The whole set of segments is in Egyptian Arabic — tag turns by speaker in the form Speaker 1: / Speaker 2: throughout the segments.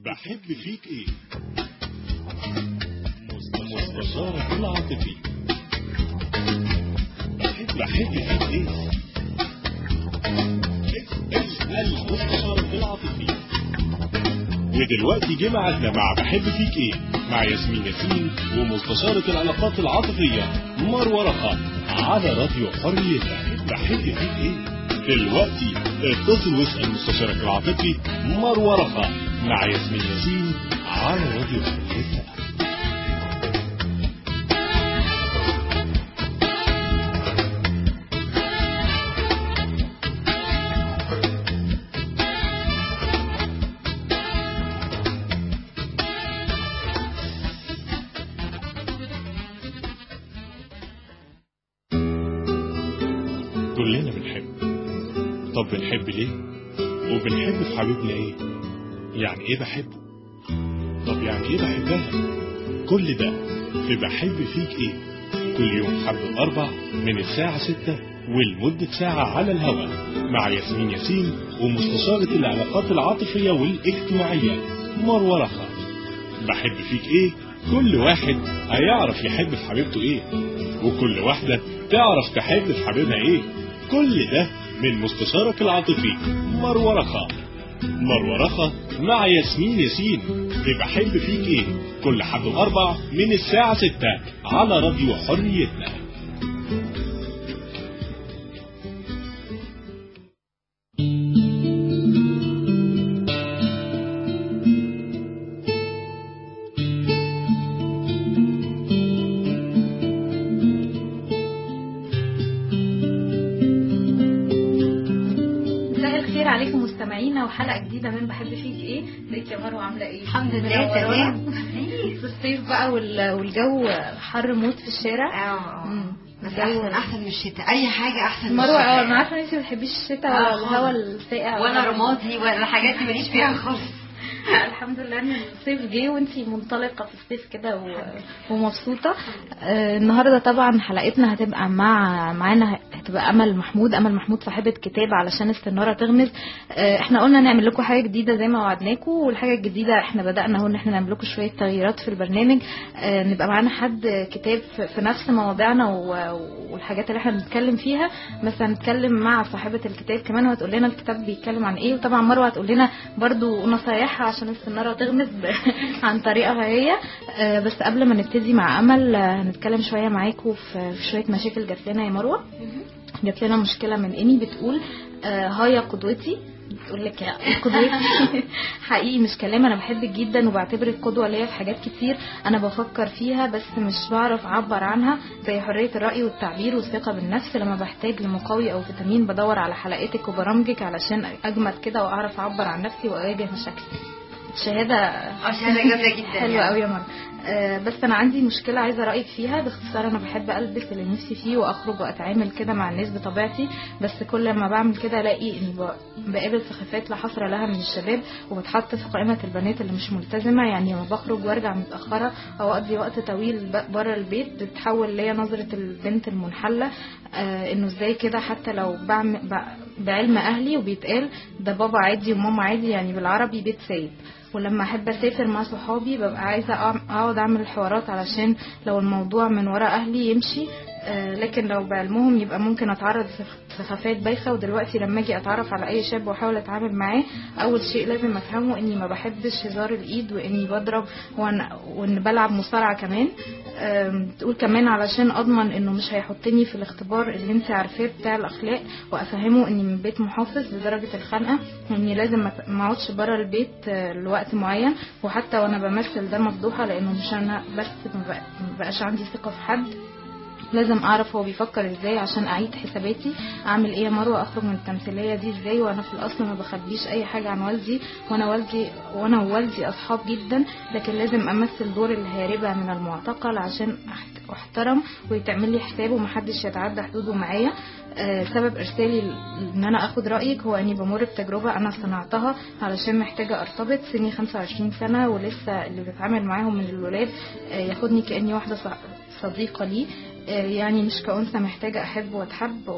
Speaker 1: بحب فيك ايه مستشارك العاطفي بحب فيك ايه اسأل مستشارك العاطفي ودلوقتي جه ميعادنا مع بحب فيك ايه مع ياسمين ياسين ومستشارة العلاقات العاطفية مروة رخا على راديو حريتك بحب فيك ايه دلوقتي اتصل واسأل مستشارك العاطفي مروة رخا مع ياسمين ياسين على راديو حريتك كلنا بنحب طب بنحب ليه وبنحب في حبيبنا ايه يعني ايه بحبه طب يعني ايه بحبها كل ده في بحب فيك ايه كل يوم حد الاربع من الساعة ستة ولمدة ساعة على الهواء مع ياسمين ياسين ومستشارة العلاقات العاطفية والاجتماعية مروة رخا بحب فيك ايه كل واحد هيعرف يحب في حبيبته ايه وكل واحدة تعرف تحب في حبيبها ايه كل ده من مستشارك العاطفي مروة رخا مروة رخا مع ياسمين ياسين في بحب فيك ايه كل حد الاربع من الساعة ستة على راديو حريتنا
Speaker 2: مساء الخير عليكم مستمعينا وحلقه جديده من بحب فيك ايه ازيك يا مروه عامله ايه
Speaker 3: الحمد لله
Speaker 2: منورة.
Speaker 3: تمام
Speaker 2: في الصيف بقى وال- والجو حر موت في الشارع
Speaker 3: اه
Speaker 2: مم.
Speaker 3: بس
Speaker 2: الجو-
Speaker 3: احسن احسن من الشتاء اي حاجه احسن من
Speaker 2: مروه
Speaker 3: الشتاء
Speaker 2: اه انا عارفه ان انت ما بتحبيش الشتاء
Speaker 3: آه،
Speaker 2: ولا
Speaker 3: خالص.
Speaker 2: الهواء الساقع
Speaker 3: ولا رمادي ولا الحاجات دي ماليش فيها خالص
Speaker 2: الحمد لله ان الصيف جه وانتي منطلقه في الصيف كده و... ومبسوطه آه النهارده طبعا حلقتنا هتبقى مع معانا هتبقى امل محمود امل محمود صاحبه كتاب علشان السناره تغمز آه احنا قلنا نعمل لكم حاجه جديده زي ما وعدناكم والحاجه الجديده احنا بدانا اهو ان احنا نعمل لكم شويه تغييرات في البرنامج آه نبقى معانا حد كتاب في في نفس مواضيعنا و- والحاجات اللي احنا بنتكلم فيها بس هنتكلم مع صاحبه الكتاب كمان وهتقول لنا الكتاب بيتكلم عن ايه وطبعا مروه هتقول لنا برضو نصايحها عشان السناره تغمز ب- عن طريقها هي آه، بس قبل ما نبتدي مع امل آه، هنتكلم شويه معاكم في في شويه مشاكل جات لنا يا مروه جات لنا مشكله من اني بتقول آه، هاي يا قدوتي بتقول لك يا قدوتي حقيقي مش كلام انا بحبك جدا وبعتبرك قدوه ليا في حاجات كتير انا بفكر فيها بس مش بعرف اعبر عنها زي حريه الراي والتعبير والثقه بالنفس لما بحتاج لمقوي او فيتامين بدور على حلقاتك وبرامجك علشان اجمد كده واعرف اعبر عن نفسي واواجه مشاكلي شهاده
Speaker 3: اه شهاده جامده جدا
Speaker 2: حلوة
Speaker 3: يعني.
Speaker 2: قوي يا مرة آه بس انا عندي مشكله عايزه رايك فيها باختصار انا بحب البس اللي نفسي فيه واخرج واتعامل كده مع الناس بطبيعتي بس كل ما بعمل كده الاقي اني ب- بقابل سخافات لا حصر لها من الشباب وبتحط في قائمه البنات اللي مش ملتزمه يعني لما بخرج وارجع متاخره او اقضي وقت طويل بره البيت بتتحول ليا نظره البنت المنحله آه انه ازاي كده حتى لو بعمل ب- بعلم اهلي وبيتقال ده بابا عادي وماما عادي يعني بالعربي بيت سايب ولما احب اسافر مع صحابي ببقى عايزه أع- اقعد اعمل الحوارات علشان لو الموضوع من ورا اهلي يمشي آه، لكن لو بعلمهم يبقى ممكن اتعرض لسخ- لسخافات بايخه ودلوقتي لما اجي اتعرف على اي شاب واحاول اتعامل معاه اول شيء لازم افهمه اني ما بحبش هزار الايد واني بضرب وان, وإن بلعب مصارعه كمان آم، تقول كمان علشان اضمن انه مش هيحطني في الاختبار اللي انت عارفاه بتاع الاخلاق وافهمه اني من بيت محافظ لدرجه الخنقه واني لازم ما ت- ما اقعدش بره البيت آه، لوقت معين وحتى وانا بمثل ده مفضوحه لانه مش انا بس ما بق- ما بقاش عندي ثقه في حد لازم اعرف هو بيفكر ازاي عشان اعيد حساباتي اعمل ايه يا مروه اخرج من التمثيليه دي ازاي وانا في الاصل ما بخبيش اي حاجه عن والدي وانا والدي وانا ووالدي اصحاب جدا لكن لازم امثل دور الهاربه من المعتقل عشان أحت- احترم ويتعمل لي حساب ومحدش يتعدى حدوده معايا آه، سبب ارسالي ل- ان انا اخد رايك هو اني بمر بتجربه انا صنعتها علشان محتاجه ارتبط سني 25 سنه ولسه اللي بتعامل معاهم من الولاد آه، ياخدني كاني واحده ص- صديقه لي آه، يعني مش كأنثى محتاجة أحب وأتحب و-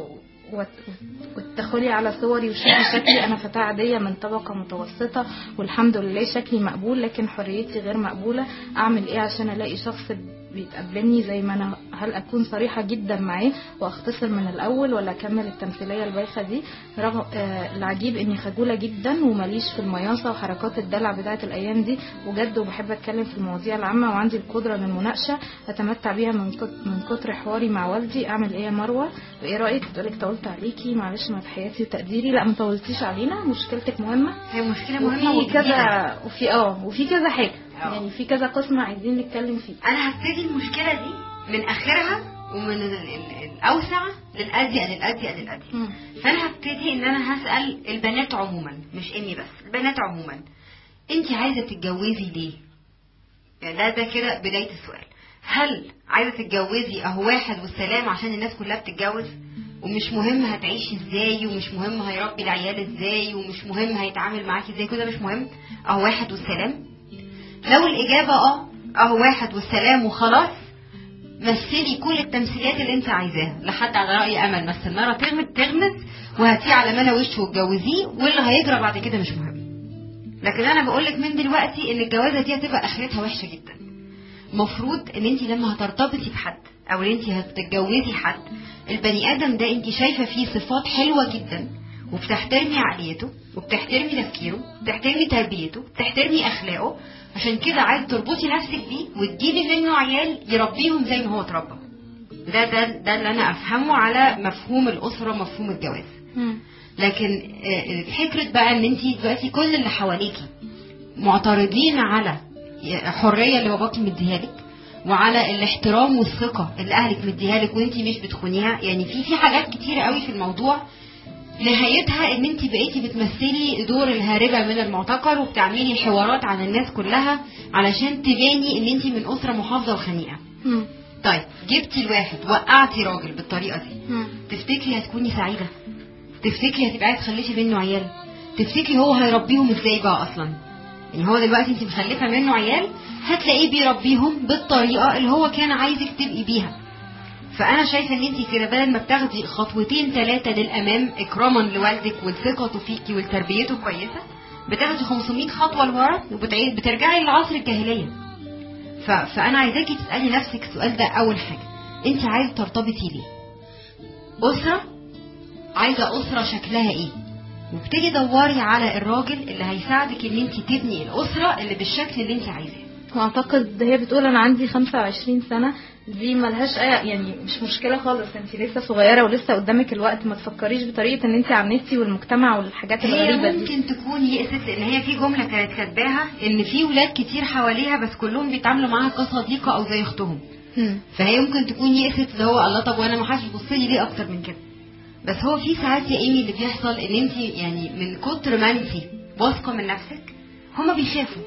Speaker 2: وت- وتدخلي على صوري وشوفي شكلي انا فتاة عادية من طبقة متوسطة والحمد لله شكلي مقبول لكن حريتي غير مقبولة اعمل ايه عشان الاقي شخص بيتقبلني زي ما انا هل اكون صريحة جدا معاه واختصر من الاول ولا اكمل التمثيلية البايخة دي رغم آه العجيب اني خجولة جدا ومليش في المياصة وحركات الدلع بتاعت الايام دي وجد وبحب اتكلم في المواضيع العامة وعندي القدرة للمناقشة اتمتع بيها من كت- من كتر حواري مع والدي اعمل ايه يا مروة وايه رايك بتقولك طولت عليكي معلش مع تحياتي وتقديري لا ما طولتيش علينا مشكلتك مهمة
Speaker 3: هي مشكله مهمه
Speaker 2: وفي
Speaker 3: وجديدة.
Speaker 2: كذا وفي اه وفي كذا حاجة
Speaker 3: آه.
Speaker 2: يعني في كذا قسم عايزين نتكلم فيه
Speaker 3: انا هبتدي المشكله دي من اخرها ومن ال- ال- الاوسع للاضيق للاضيق للاضيق
Speaker 2: مم.
Speaker 3: فانا هبتدي ان انا هسال البنات عموما مش اني بس البنات عموما انت عايزه تتجوزي ليه يعني ده ده كده بدايه السؤال هل عايزه تتجوزي اهو واحد والسلام عشان الناس كلها بتتجوز ومش مهم هتعيشي ازاي ومش مهم هيربي العيال ازاي ومش مهم هيتعامل معاكي ازاي كده مش مهم اهو واحد والسلام لو الاجابه اه اهو واحد والسلام وخلاص مثلي كل التمثيليات اللي انت عايزاها لحد على راي امل مثل مره تغمز تغمز وهاتيه على ملا وشه واتجوزيه واللي هيجرى بعد كده مش مهم لكن انا بقول لك من دلوقتي ان الجوازه دي هتبقى اخرتها وحشه جدا المفروض ان انت لما هترتبطي بحد او ان انت هتتجوزي حد البني ادم ده انت شايفه فيه صفات حلوه جدا وبتحترمي عقليته وبتحترمي تفكيره بتحترمي تربيته بتحترمي اخلاقه عشان كده عايز تربطي نفسك بيه وتجيبي منه عيال يربيهم زي ما هو اتربى ده ده ده اللي انا افهمه على مفهوم الاسره مفهوم الجواز
Speaker 2: مم.
Speaker 3: لكن آه، فكرة بقى ان انت دلوقتي كل اللي حواليكي معترضين على الحرية اللي باباكي مديها لك وعلى الاحترام والثقة اللي اهلك مديها لك وانت مش بتخونيها يعني في في حاجات كتيرة قوي في الموضوع نهايتها ان انت بقيتي بتمثلي دور الهاربة من المعتقل وبتعملي حوارات عن الناس كلها علشان تباني ان انت من اسرة محافظة وخنيقة
Speaker 2: مم.
Speaker 3: طيب جبتي الواحد وقعتي راجل بالطريقة دي
Speaker 2: مم.
Speaker 3: تفتكري هتكوني سعيدة تفتكري هتبقى عايز تخلفي منه عيال تفتكري هو هيربيهم ازاي بقى اصلا يعني هو دلوقتي انت مخلفه منه عيال هتلاقيه بيربيهم بالطريقه اللي هو كان عايزك تبقي بيها فانا شايفه ان انت كده بدل ما بتاخدي خطوتين ثلاثه للامام اكراما لوالدك وثقته فيكي وتربيته كويسه بتاخدي 500 خطوه لورا وبترجعي لعصر الجاهليه ف... فانا عايزاكي تسالي نفسك السؤال ده اول حاجه انت عايزه ترتبطي ليه اسره عايزه اسره شكلها ايه وابتدي دوري على الراجل اللي هيساعدك ان انت تبني الاسره اللي بالشكل اللي انت عايزاه
Speaker 2: واعتقد هي بتقول انا عندي 25 سنة دي ملهاش اي يعني مش مشكلة خالص انت لسه صغيرة ولسه قدامك الوقت ما تفكريش بطريقة ان انت عنستي والمجتمع والحاجات
Speaker 3: هي
Speaker 2: الغريبة دي
Speaker 3: ممكن تكون يئست لان هي في جمله كانت كاتباها ان في ولاد كتير حواليها بس كلهم بيتعاملوا معاها كصديقه او زي اختهم
Speaker 2: مم.
Speaker 3: فهي ممكن تكون يئست اللي هو الله طب وانا ما حدش يبص لي ليه اكتر من كده بس هو في ساعات يا ايمي اللي بيحصل ان انت يعني من كتر ما انت واثقه من نفسك هما بيخافوا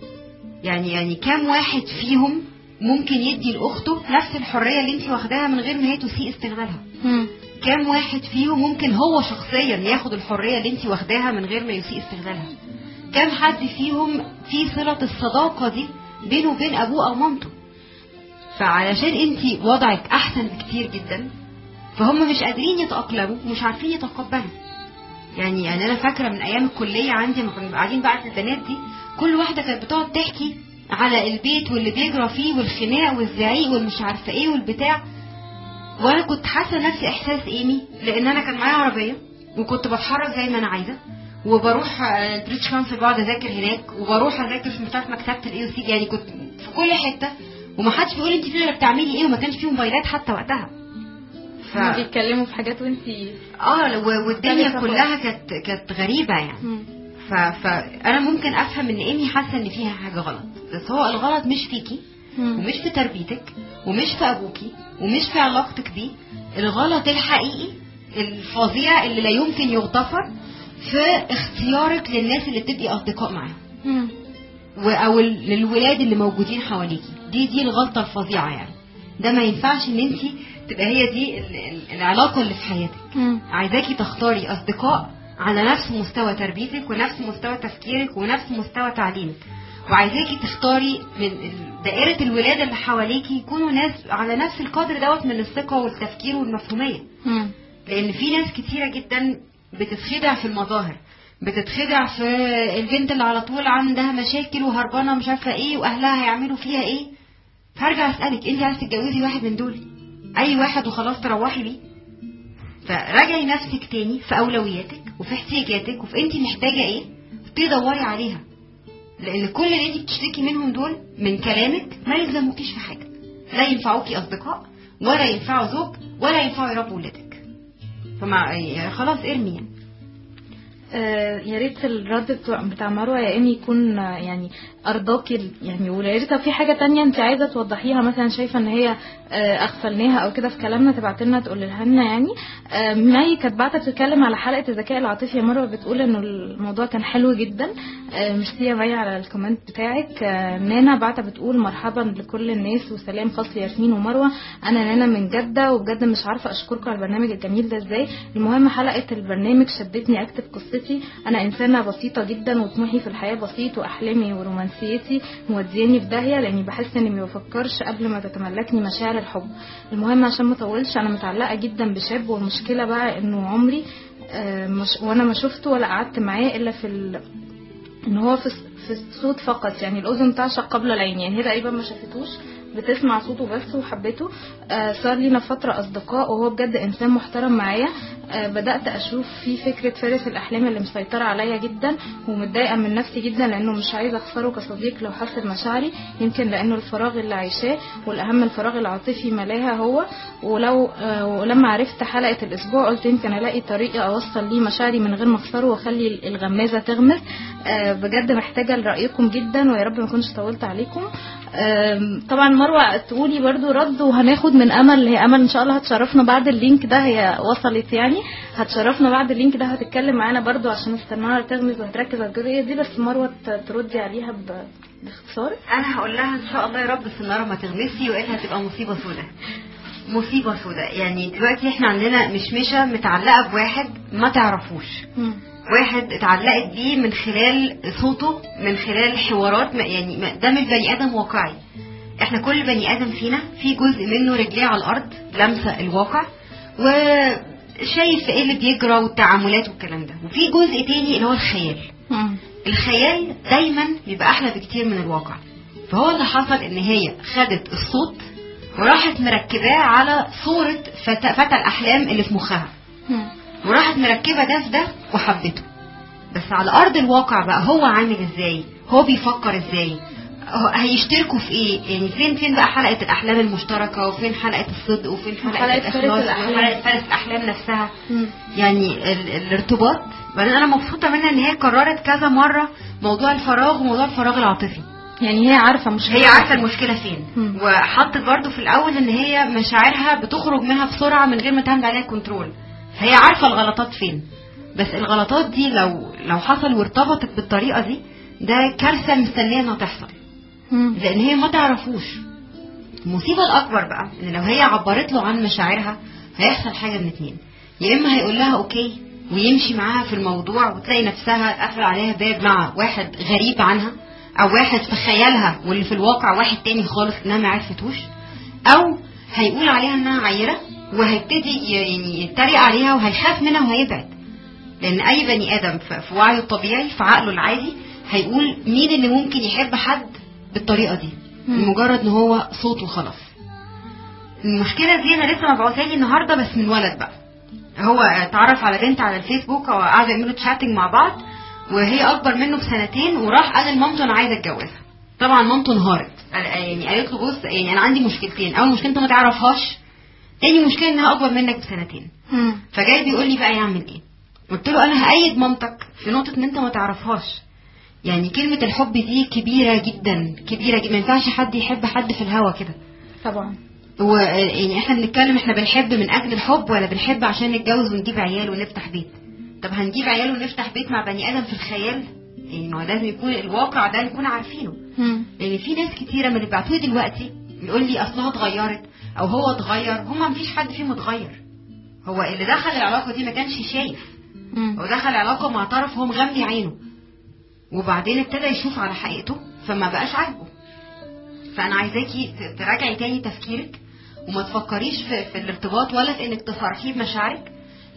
Speaker 3: يعني يعني كام واحد فيهم ممكن يدي لاخته نفس الحريه اللي انت واخداها من غير ما هي تسيء استغلالها
Speaker 2: مم.
Speaker 3: كام واحد فيهم ممكن هو شخصيا ياخد الحريه اللي انت واخداها من غير ما يسيء استغلالها كام حد فيهم في صله الصداقه دي بينه وبين ابوه او مامته فعلشان انت وضعك احسن بكتير جدا فهم مش قادرين يتاقلموا ومش عارفين يتقبلوا يعني يعني انا فاكره من ايام الكليه عندي لما كنا قاعدين بقى البنات دي كل واحده كانت بتقعد تحكي على البيت واللي بيجرى فيه والخناق والزعيق والمش عارفه ايه والبتاع وانا كنت حاسه نفسي احساس ايمي لان انا كان معايا عربيه وكنت بتحرك زي ما انا عايزه وبروح آه، البريتش كونسل بقعد اذاكر هناك وبروح اذاكر في مش مكتبه الاي او سي يعني كنت في كل حته ومحدش بيقول انت فين ولا بتعملي ايه وما كانش فيه موبايلات حتى وقتها ف...
Speaker 2: هما بيتكلموا في حاجات وانتي
Speaker 3: اه و- والدنيا
Speaker 2: مختلفة
Speaker 3: كلها كانت كانت غريبه يعني
Speaker 2: مم.
Speaker 3: ف... فانا ممكن افهم ان ايمي حاسه ان فيها حاجه غلط بس هو الغلط مش فيكي
Speaker 2: مم.
Speaker 3: ومش في تربيتك ومش في ابوكي ومش في علاقتك بيه الغلط الحقيقي الفظيع اللي لا يمكن يغتفر في اختيارك للناس اللي بتبقي اصدقاء معاهم
Speaker 2: مم.
Speaker 3: و- او ال- للولاد اللي موجودين حواليكي دي دي الغلطه الفظيعه يعني ده ما ينفعش ان انت تبقى هي دي ال- ال- العلاقه اللي في حياتك
Speaker 2: مم.
Speaker 3: عايزاكي تختاري اصدقاء على نفس مستوى تربيتك ونفس مستوى تفكيرك ونفس مستوى تعليمك وعايزاكي تختاري من ال- دائرة الولاد اللي حواليكي يكونوا ناس على نفس القدر دوت من الثقة والتفكير والمفهومية
Speaker 2: مم.
Speaker 3: لان في ناس كتيره جدا بتتخدع في المظاهر بتتخدع في البنت اللي على طول عندها مشاكل وهربانه مش عارفه ايه واهلها هيعملوا فيها ايه فارجع اسالك انت عايزه تتجوزي واحد من دول اي واحد وخلاص تروحي بيه فراجعي نفسك تاني في اولوياتك وفي احتياجاتك وفي انت محتاجه ايه وابتدي دوري عليها لان كل اللي انت بتشتكي منهم دول من كلامك ما يلزموكيش في حاجه لا ينفعوكي اصدقاء ولا ينفعوا زوج ولا ينفعوا يربوا ولادك فما يعني خلاص ارمي يعني
Speaker 2: آه، يا ريت الرد بتوع- بتاع مروه يا ايمي يكون آه، يعني ارضاكي ال- يعني ويا ريت لو في حاجه تانية انت عايزه توضحيها مثلا شايفه ان هي آه، اغفلناها او كده في كلامنا تبعت لنا تقول لنا يعني آه، ماي كانت بعتة بتتكلم على حلقه الذكاء العاطفي يا مروه بتقول انه الموضوع كان حلو جدا آه، ميرسي يا ماي على الكومنت بتاعك آه، نانا بعتة بتقول مرحبا لكل الناس وسلام خاص لياسمين ومروه انا نانا من جده وبجد مش عارفه اشكركم على البرنامج الجميل ده ازاي المهم حلقه البرنامج شدتني اكتب قصتي انا انسانه بسيطه جدا وطموحي في الحياه بسيط واحلامي ورومانسيتي مودياني في داهيه لاني بحس اني ما بفكرش قبل ما تتملكني مشاعر الحب المهم عشان ما اطولش انا متعلقه جدا بشاب والمشكله بقى انه عمري آه، مش وانا ما شفته ولا قعدت معاه الا في ال... ان هو في في الصوت فقط يعني الاذن تعشق قبل العين يعني هي تقريبا ما شافتوش بتسمع صوته بس وحبيته آه صار لينا فترة أصدقاء وهو بجد إنسان محترم معايا آه بدأت أشوف في فكرة فارس الأحلام اللي مسيطرة عليا جدا ومتضايقة من نفسي جدا لأنه مش عايزة أخسره كصديق لو حس بمشاعري يمكن لأنه الفراغ اللي عايشاه والأهم الفراغ العاطفي ملاها هو ولو آه ولما عرفت حلقة الأسبوع قلت يمكن ألاقي طريقة أوصل ليه مشاعري من غير ما أخسره وأخلي الغمازة تغمز آه بجد محتاجة لرأيكم جدا ويا رب ما أكونش طولت عليكم آم، طبعا مروه تقولي برضو رد وهناخد من امل هي امل ان شاء الله هتشرفنا بعد اللينك ده هي وصلت يعني هتشرفنا بعد اللينك ده هتتكلم معانا برضو عشان استناها تغمز وهتركز على الجزئيه دي بس مروه ت- تردي عليها ب- باختصار
Speaker 3: انا هقول لها ان شاء الله يا رب السناره ما تغمسي والا هتبقى مصيبه سوداء مصيبه سوداء يعني دلوقتي احنا عندنا مشمشه متعلقه بواحد ما تعرفوش واحد اتعلقت بيه من خلال صوته من خلال حوارات ما- يعني ما- ده مش بني ادم واقعي احنا كل بني ادم فينا في جزء منه رجليه على الارض لامسه الواقع وشايف ايه اللي بيجرى والتعاملات والكلام ده وفي جزء تاني اللي هو الخيال
Speaker 2: مم.
Speaker 3: الخيال دايما بيبقى احلى بكتير من الواقع فهو اللي حصل ان هي خدت الصوت وراحت مركباه على صورة فتى, فتى الاحلام اللي في مخها
Speaker 2: مم.
Speaker 3: وراحت مركبة ده في ده وحبته بس على ارض الواقع بقى هو عامل ازاي هو بيفكر ازاي هو هيشتركوا في ايه يعني فين فين بقى حلقة الاحلام المشتركة وفين حلقة الصدق وفين حلقة,
Speaker 2: حلقة فارس
Speaker 3: الاخلاص
Speaker 2: الأحلام.
Speaker 3: وحلقة فارس الاحلام نفسها
Speaker 2: مم.
Speaker 3: يعني ال- الارتباط بعدين انا مبسوطه منها ان هي قررت كذا مره موضوع الفراغ وموضوع الفراغ العاطفي
Speaker 2: يعني هي عارفه مش
Speaker 3: هي عارفه المشكله فين
Speaker 2: مم.
Speaker 3: وحطت برضو في الاول ان هي مشاعرها بتخرج منها بسرعه من غير ما تعمل عليها كنترول فهي عارفه الغلطات فين بس الغلطات دي لو لو حصل وارتبطت بالطريقه دي ده كارثه مستنيه انها تحصل
Speaker 2: مم.
Speaker 3: لان هي ما تعرفوش المصيبه الاكبر بقى ان لو هي عبرت له عن مشاعرها هيحصل حاجه من اتنين يا اما هيقول لها اوكي ويمشي معاها في الموضوع وتلاقي نفسها قافله عليها باب مع واحد غريب عنها او واحد في خيالها واللي في الواقع واحد تاني خالص انها ما عرفتوش او هيقول عليها انها عيره وهيبتدي ي- يعني يتريق عليها وهيخاف منها وهيبعد لان اي بني ادم في في وعيه الطبيعي في عقله العادي هيقول مين اللي ممكن يحب حد بالطريقه دي
Speaker 2: مم.
Speaker 3: مجرد ان هو صوت وخلاص المشكله دي انا لسه مبعوثه لي النهارده بس من ولد بقى هو اتعرف على بنت على الفيسبوك وقعدوا يعملوا تشاتنج مع بعض وهي اكبر منه بسنتين وراح قال لمامته انا عايزه اتجوزها طبعا مامته انهارت قال- يعني قالت له بص يعني انا عندي مشكلتين اول مشكله انت ما تعرفهاش تاني مشكله انها اكبر منك بسنتين
Speaker 2: مم.
Speaker 3: فجاي بيقول لي بقى يعمل ايه قلت له انا هأيد مامتك في نقطه ان انت ما تعرفهاش يعني كلمه الحب دي كبيره جدا كبيره جدا ما ينفعش حد يحب حد في الهوا كده
Speaker 2: طبعا
Speaker 3: هو يعني احنا بنتكلم احنا بنحب من اجل الحب ولا بنحب عشان نتجوز ونجيب عيال ونفتح بيت طب هنجيب عيال ونفتح بيت مع بني ادم في الخيال يعني ما هو لازم يكون الواقع ده نكون عارفينه
Speaker 2: مم.
Speaker 3: لان في ناس كتيره من اللي بيبعتوا لي دلوقتي يقول لي اصلها اتغيرت او هو اتغير هما مفيش حد فيهم اتغير هو اللي دخل العلاقه دي ما كانش شايف
Speaker 2: مم.
Speaker 3: هو دخل علاقه مع طرف هو مغمي عينه وبعدين ابتدى يشوف على حقيقته فما بقاش عاجبه فانا عايزاكي ت- تراجعي تاني تفكيرك وما تفكريش في, في الارتباط ولا في انك تصارحيه بمشاعرك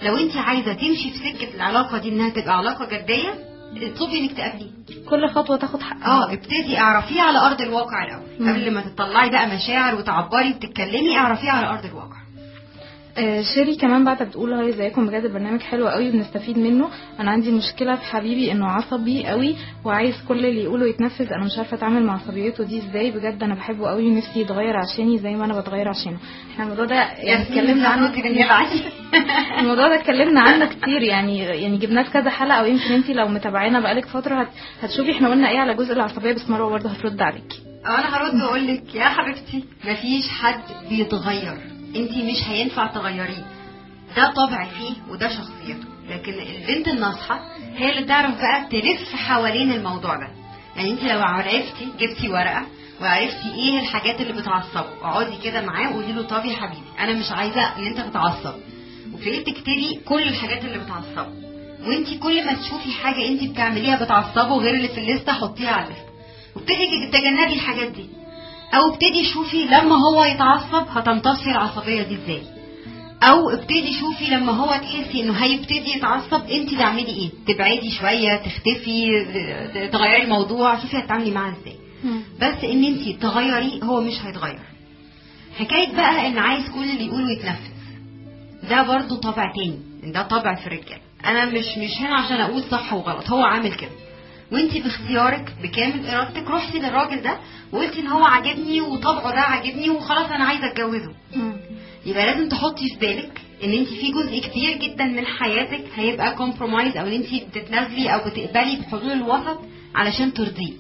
Speaker 3: لو انت عايزه تمشي في سكه العلاقه دي انها تبقى علاقه جديه اطلبي انك تقابليه
Speaker 2: كل خطوه تاخد حقها
Speaker 3: اه ابتدي اعرفيه على ارض الواقع الاول
Speaker 2: مم.
Speaker 3: قبل ما تطلعي بقى مشاعر وتعبري وتتكلمي اعرفيه على ارض الواقع
Speaker 2: آه، شيري كمان بعد بتقول هاي ازيكم بجد البرنامج حلو قوي وبنستفيد منه انا عندي مشكله في حبيبي انه عصبي قوي وعايز كل اللي يقوله يتنفذ انا مش عارفه اتعامل مع عصبيته دي ازاي بجد انا بحبه قوي ونفسي يتغير عشاني زي ما انا بتغير عشانه احنا الموضوع ده يعني اتكلمنا عنه
Speaker 3: كده بالنبعة.
Speaker 2: الموضوع ده اتكلمنا عنه كتير يعني يعني جبناه في كذا حلقه ويمكن انت لو متابعانا بقالك فتره هت... هتشوفي احنا قلنا ايه على جزء العصبيه بس مروه برضه هترد عليكي
Speaker 3: انا هرد واقول لك يا حبيبتي مفيش حد بيتغير انت مش هينفع تغيريه ده طبع فيه وده شخصيته لكن البنت الناصحه هي اللي تعرف بقى تلف حوالين الموضوع ده يعني انت لو عرفتي جبتي ورقه وعرفتي ايه الحاجات اللي بتعصبه اقعدي كده معاه وقولي له طب يا حبيبي انا مش عايزه ان انت تتعصب وابتدي تكتبي كل الحاجات اللي بتعصبه وانت كل ما تشوفي حاجه انت بتعمليها بتعصبه غير اللي في الليسته حطيها على الليسته وابتدي تجنبي الحاجات دي او ابتدي شوفي لما هو يتعصب هتمتصي العصبيه دي ازاي او ابتدي شوفي لما هو تحسي انه هيبتدي يتعصب انت تعملي ايه تبعدي شويه تختفي تغيري الموضوع شوفي هتتعاملي معاه ازاي بس ان انت تغيري هو مش هيتغير حكايه بقى ان عايز كل اللي يقوله يتنفذ ده برضو طبع تاني ده طبع في الرجال انا مش مش هنا عشان اقول صح وغلط هو عامل كده وانت باختيارك بكامل ارادتك رحتي للراجل ده وقلتي ان هو عاجبني وطبعه ده عاجبني وخلاص انا عايزه اتجوزه يبقى لازم تحطي في بالك ان انت في جزء كتير جدا من حياتك هيبقى كومبرومايز او ان انت بتتنازلي او بتقبلي بحلول الوسط علشان ترضيه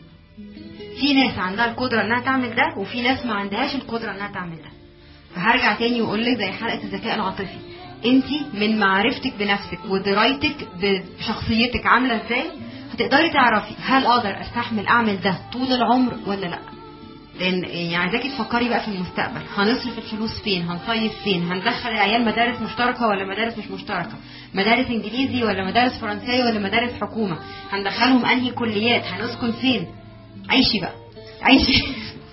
Speaker 3: في ناس عندها القدره انها تعمل ده وفي ناس ما عندهاش القدره انها تعمل ده فهرجع تاني واقول لك زي حلقه الذكاء العاطفي انت من معرفتك بنفسك ودرايتك بشخصيتك عامله ازاي هتقدري تعرفي هل اقدر استحمل اعمل ده طول العمر ولا لا لان يعني عايزاكي تفكري بقى في المستقبل هنصرف الفلوس فين هنصيف فين هندخل العيال مدارس مشتركه ولا مدارس مش مشتركه مدارس انجليزي ولا مدارس فرنسيه ولا مدارس حكومه هندخلهم انهي كليات هنسكن فين عيشي بقى عيشي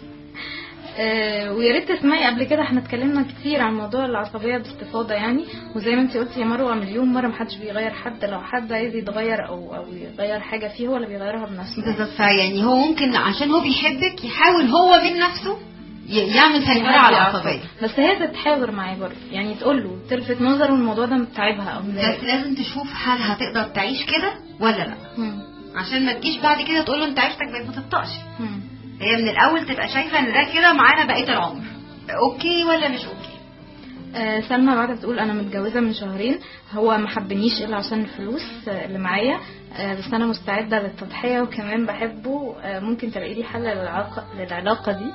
Speaker 2: آه، ويا ريت تسمعي قبل كده احنا اتكلمنا كتير عن موضوع العصبيه باستفاضه يعني وزي ما انت قلتي يا مروه مليون مره محدش بيغير حد لو حد عايز يتغير او او يغير حاجه فيه هو اللي بيغيرها بنفسه
Speaker 3: بالظبط يعني هو ممكن عشان هو بيحبك يحاول هو من نفسه ي- يعمل سيطرة على العصبية
Speaker 2: بس هي تتحاور معاه برضه يعني تقول له تلفت نظره الموضوع ده متعبها او
Speaker 3: بس
Speaker 2: مضايقها.
Speaker 3: لازم تشوف هل هتقدر تعيش كده ولا لا
Speaker 2: مم.
Speaker 3: عشان ما تجيش بعد كده تقول له انت عيشتك بقت ما تبطأش
Speaker 2: مم.
Speaker 3: هي من الاول تبقى شايفه ان ده كده معانا بقيه العمر اوكي ولا مش اوكي
Speaker 2: آه، سلمى بعد بتقول انا متجوزه من شهرين هو ما حبنيش الا عشان الفلوس آه، اللي معايا آه، بس انا مستعده للتضحيه وكمان بحبه آه، ممكن تلاقي لي حل للعلاقه للعلاقه دي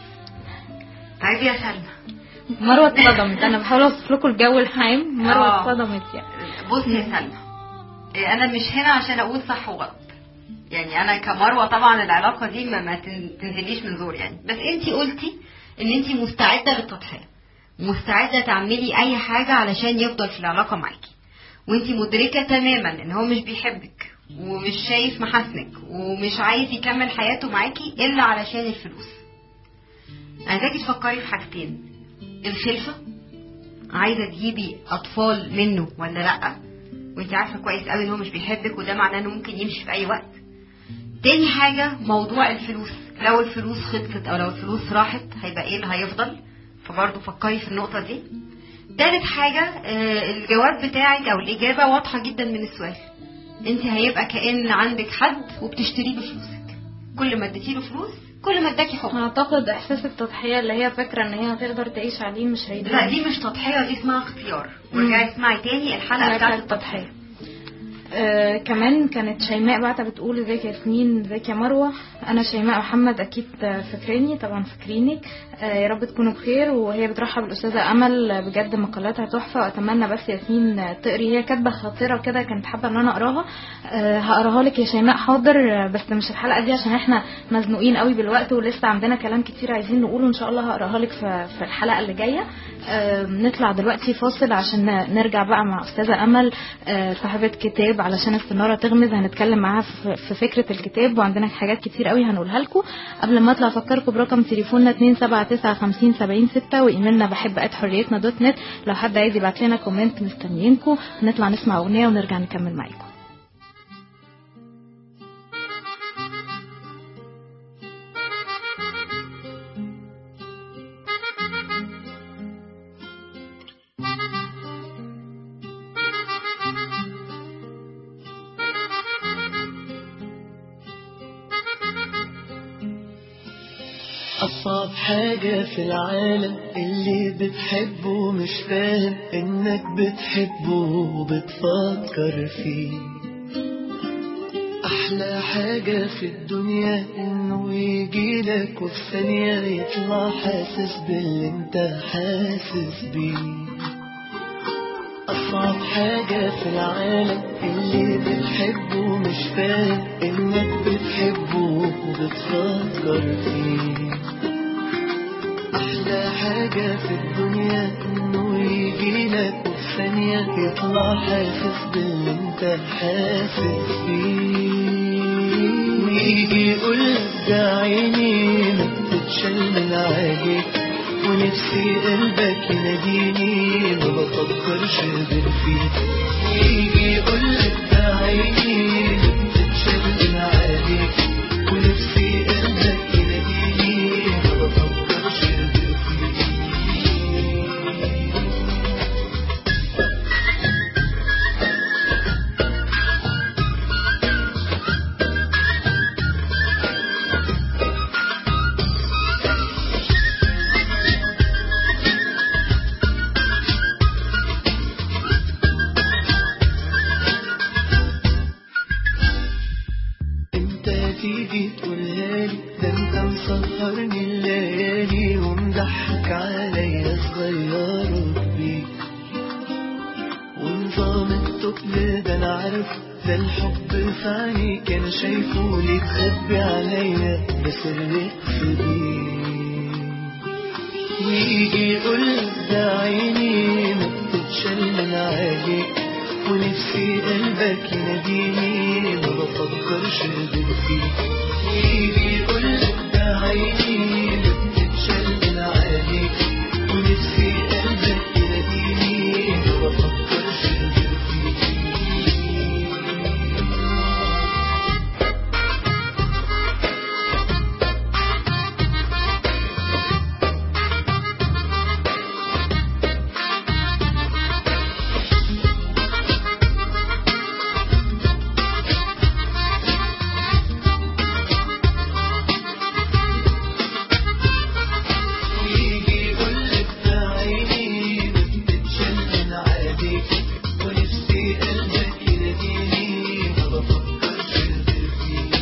Speaker 3: طيب يا سلمى
Speaker 2: مروه اتصدمت انا بحاول اوصف لكم الجو العام مروه
Speaker 3: آه.
Speaker 2: اتصدمت يعني
Speaker 3: بصي يا سلمى إيه، انا مش هنا عشان اقول صح وغلط يعني انا كمروه طبعا العلاقه دي ما, ما تن- تنزليش من زور يعني بس انت قلتي ان انت مستعده للتضحيه مستعده تعملي اي حاجه علشان يفضل في العلاقه معاكي وانت مدركه تماما ان هو مش بيحبك ومش شايف محاسنك ومش عايز يكمل حياته معاكي الا علشان الفلوس عايزاكي تفكري في حاجتين الخلفه عايزه تجيبي اطفال منه ولا لا وانت عارفه كويس قوي ان هو مش بيحبك وده معناه انه ممكن يمشي في اي وقت تاني حاجه موضوع الفلوس لو الفلوس خلصت او لو الفلوس راحت هيبقى ايه اللي هيفضل فبرضه فكري في النقطه دي تالت حاجه آه، الجواب بتاعك او الاجابه واضحه جدا من السؤال انت هيبقى كان عندك حد وبتشتريه بفلوسك كل ما اديتيله فلوس كل ما اداكي حب
Speaker 2: اعتقد احساس التضحيه اللي هي فاكره ان هي هتقدر تعيش عليه مش هيدوم
Speaker 3: لا دي مش تضحيه دي اسمها اختيار ورجعي اسمعي تاني الحلقه بتاعت التضحيه
Speaker 2: آه كمان كانت شيماء بعتها بتقول ازيك يا ياسمين ازيك يا مروه انا شيماء محمد اكيد آه، فاكريني طبعا فاكرينك آه يا رب تكونوا بخير وهي بترحب بالاستاذه امل آه، بجد مقالاتها تحفه واتمنى بس ياسمين آه، تقري هي كاتبه خاطره كده كانت حابه ان انا اقراها آه هقراها لك يا شيماء حاضر آه، بس مش الحلقه دي عشان احنا مزنوقين قوي بالوقت ولسه عندنا كلام كتير عايزين نقوله ان شاء الله هقراها لك في في الحلقه اللي جايه آه نطلع دلوقتي فاصل عشان نرجع بقى مع استاذه امل آه صاحبه كتاب علشان السناره تغمز هنتكلم معاها في في فكره الكتاب وعندنا حاجات كتير قوي قوي هنقولها لكم قبل ما اطلع افكركم برقم تليفوننا 2795070 وايميلنا بحب حريتنا دوت نت لو حد عايز يبعت لنا كومنت مستنيينكم هنطلع نسمع اغنيه ونرجع نكمل معاكم
Speaker 4: أصعب حاجة في العالم اللي بتحبه مش فاهم إنك بتحبه وبتفكر فيه أحلى حاجة في الدنيا إنه يجيلك وفي ثانية يطلع حاسس باللي انت حاسس بيه أصعب حاجة في العالم اللي بتحبه مش فاهم إنك بتحبه وبتفكر فيه أحلى حاجة في الدنيا إنه يجيلك وفي ثانية يطلع حاسس باللي انت حاسس بيه ويجي يقولك ده عيني ما بتتشال من عليك ونفسي قلبك يناديني ما بفكرش غير فيك يجي يقولك ده عيني بتتشال من عليك ونفسي قلبك يناديني ما بفكرش غير فيك انت تيجي تقولها لي ده انت مسهرني الليالي ومضحك عليا صغير وكبير ونظام التقل ده انا عارف ده الحب في عينيك انا شايفه ليه تخبي عليا بسرك في بيه ويجي يقولك ده عيني ما بتتشال من عليك ونفسي قلبك يناديني ما بفكرش غير فيك يجي يقولك ده عيني ما بتتشال من عليك ونفسي قلبك يناديني ما بفكرش غير فيك يجي يقولك ده عيني بتتشال من عليك ونفسي قلبك يناديني ما بفكرش غير فيك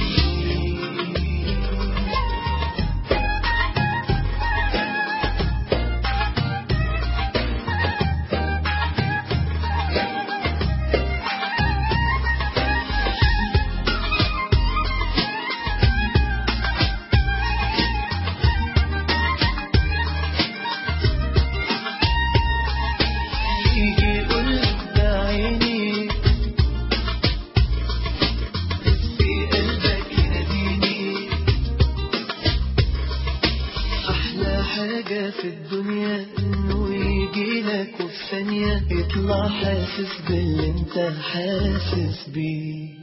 Speaker 4: يجي يقولك ده عيني في قلبك يناديني أحلى حاجة في الدنيا إنه يجيلك وفي ثانية يطلع حاسس باللي انت حاسس بيه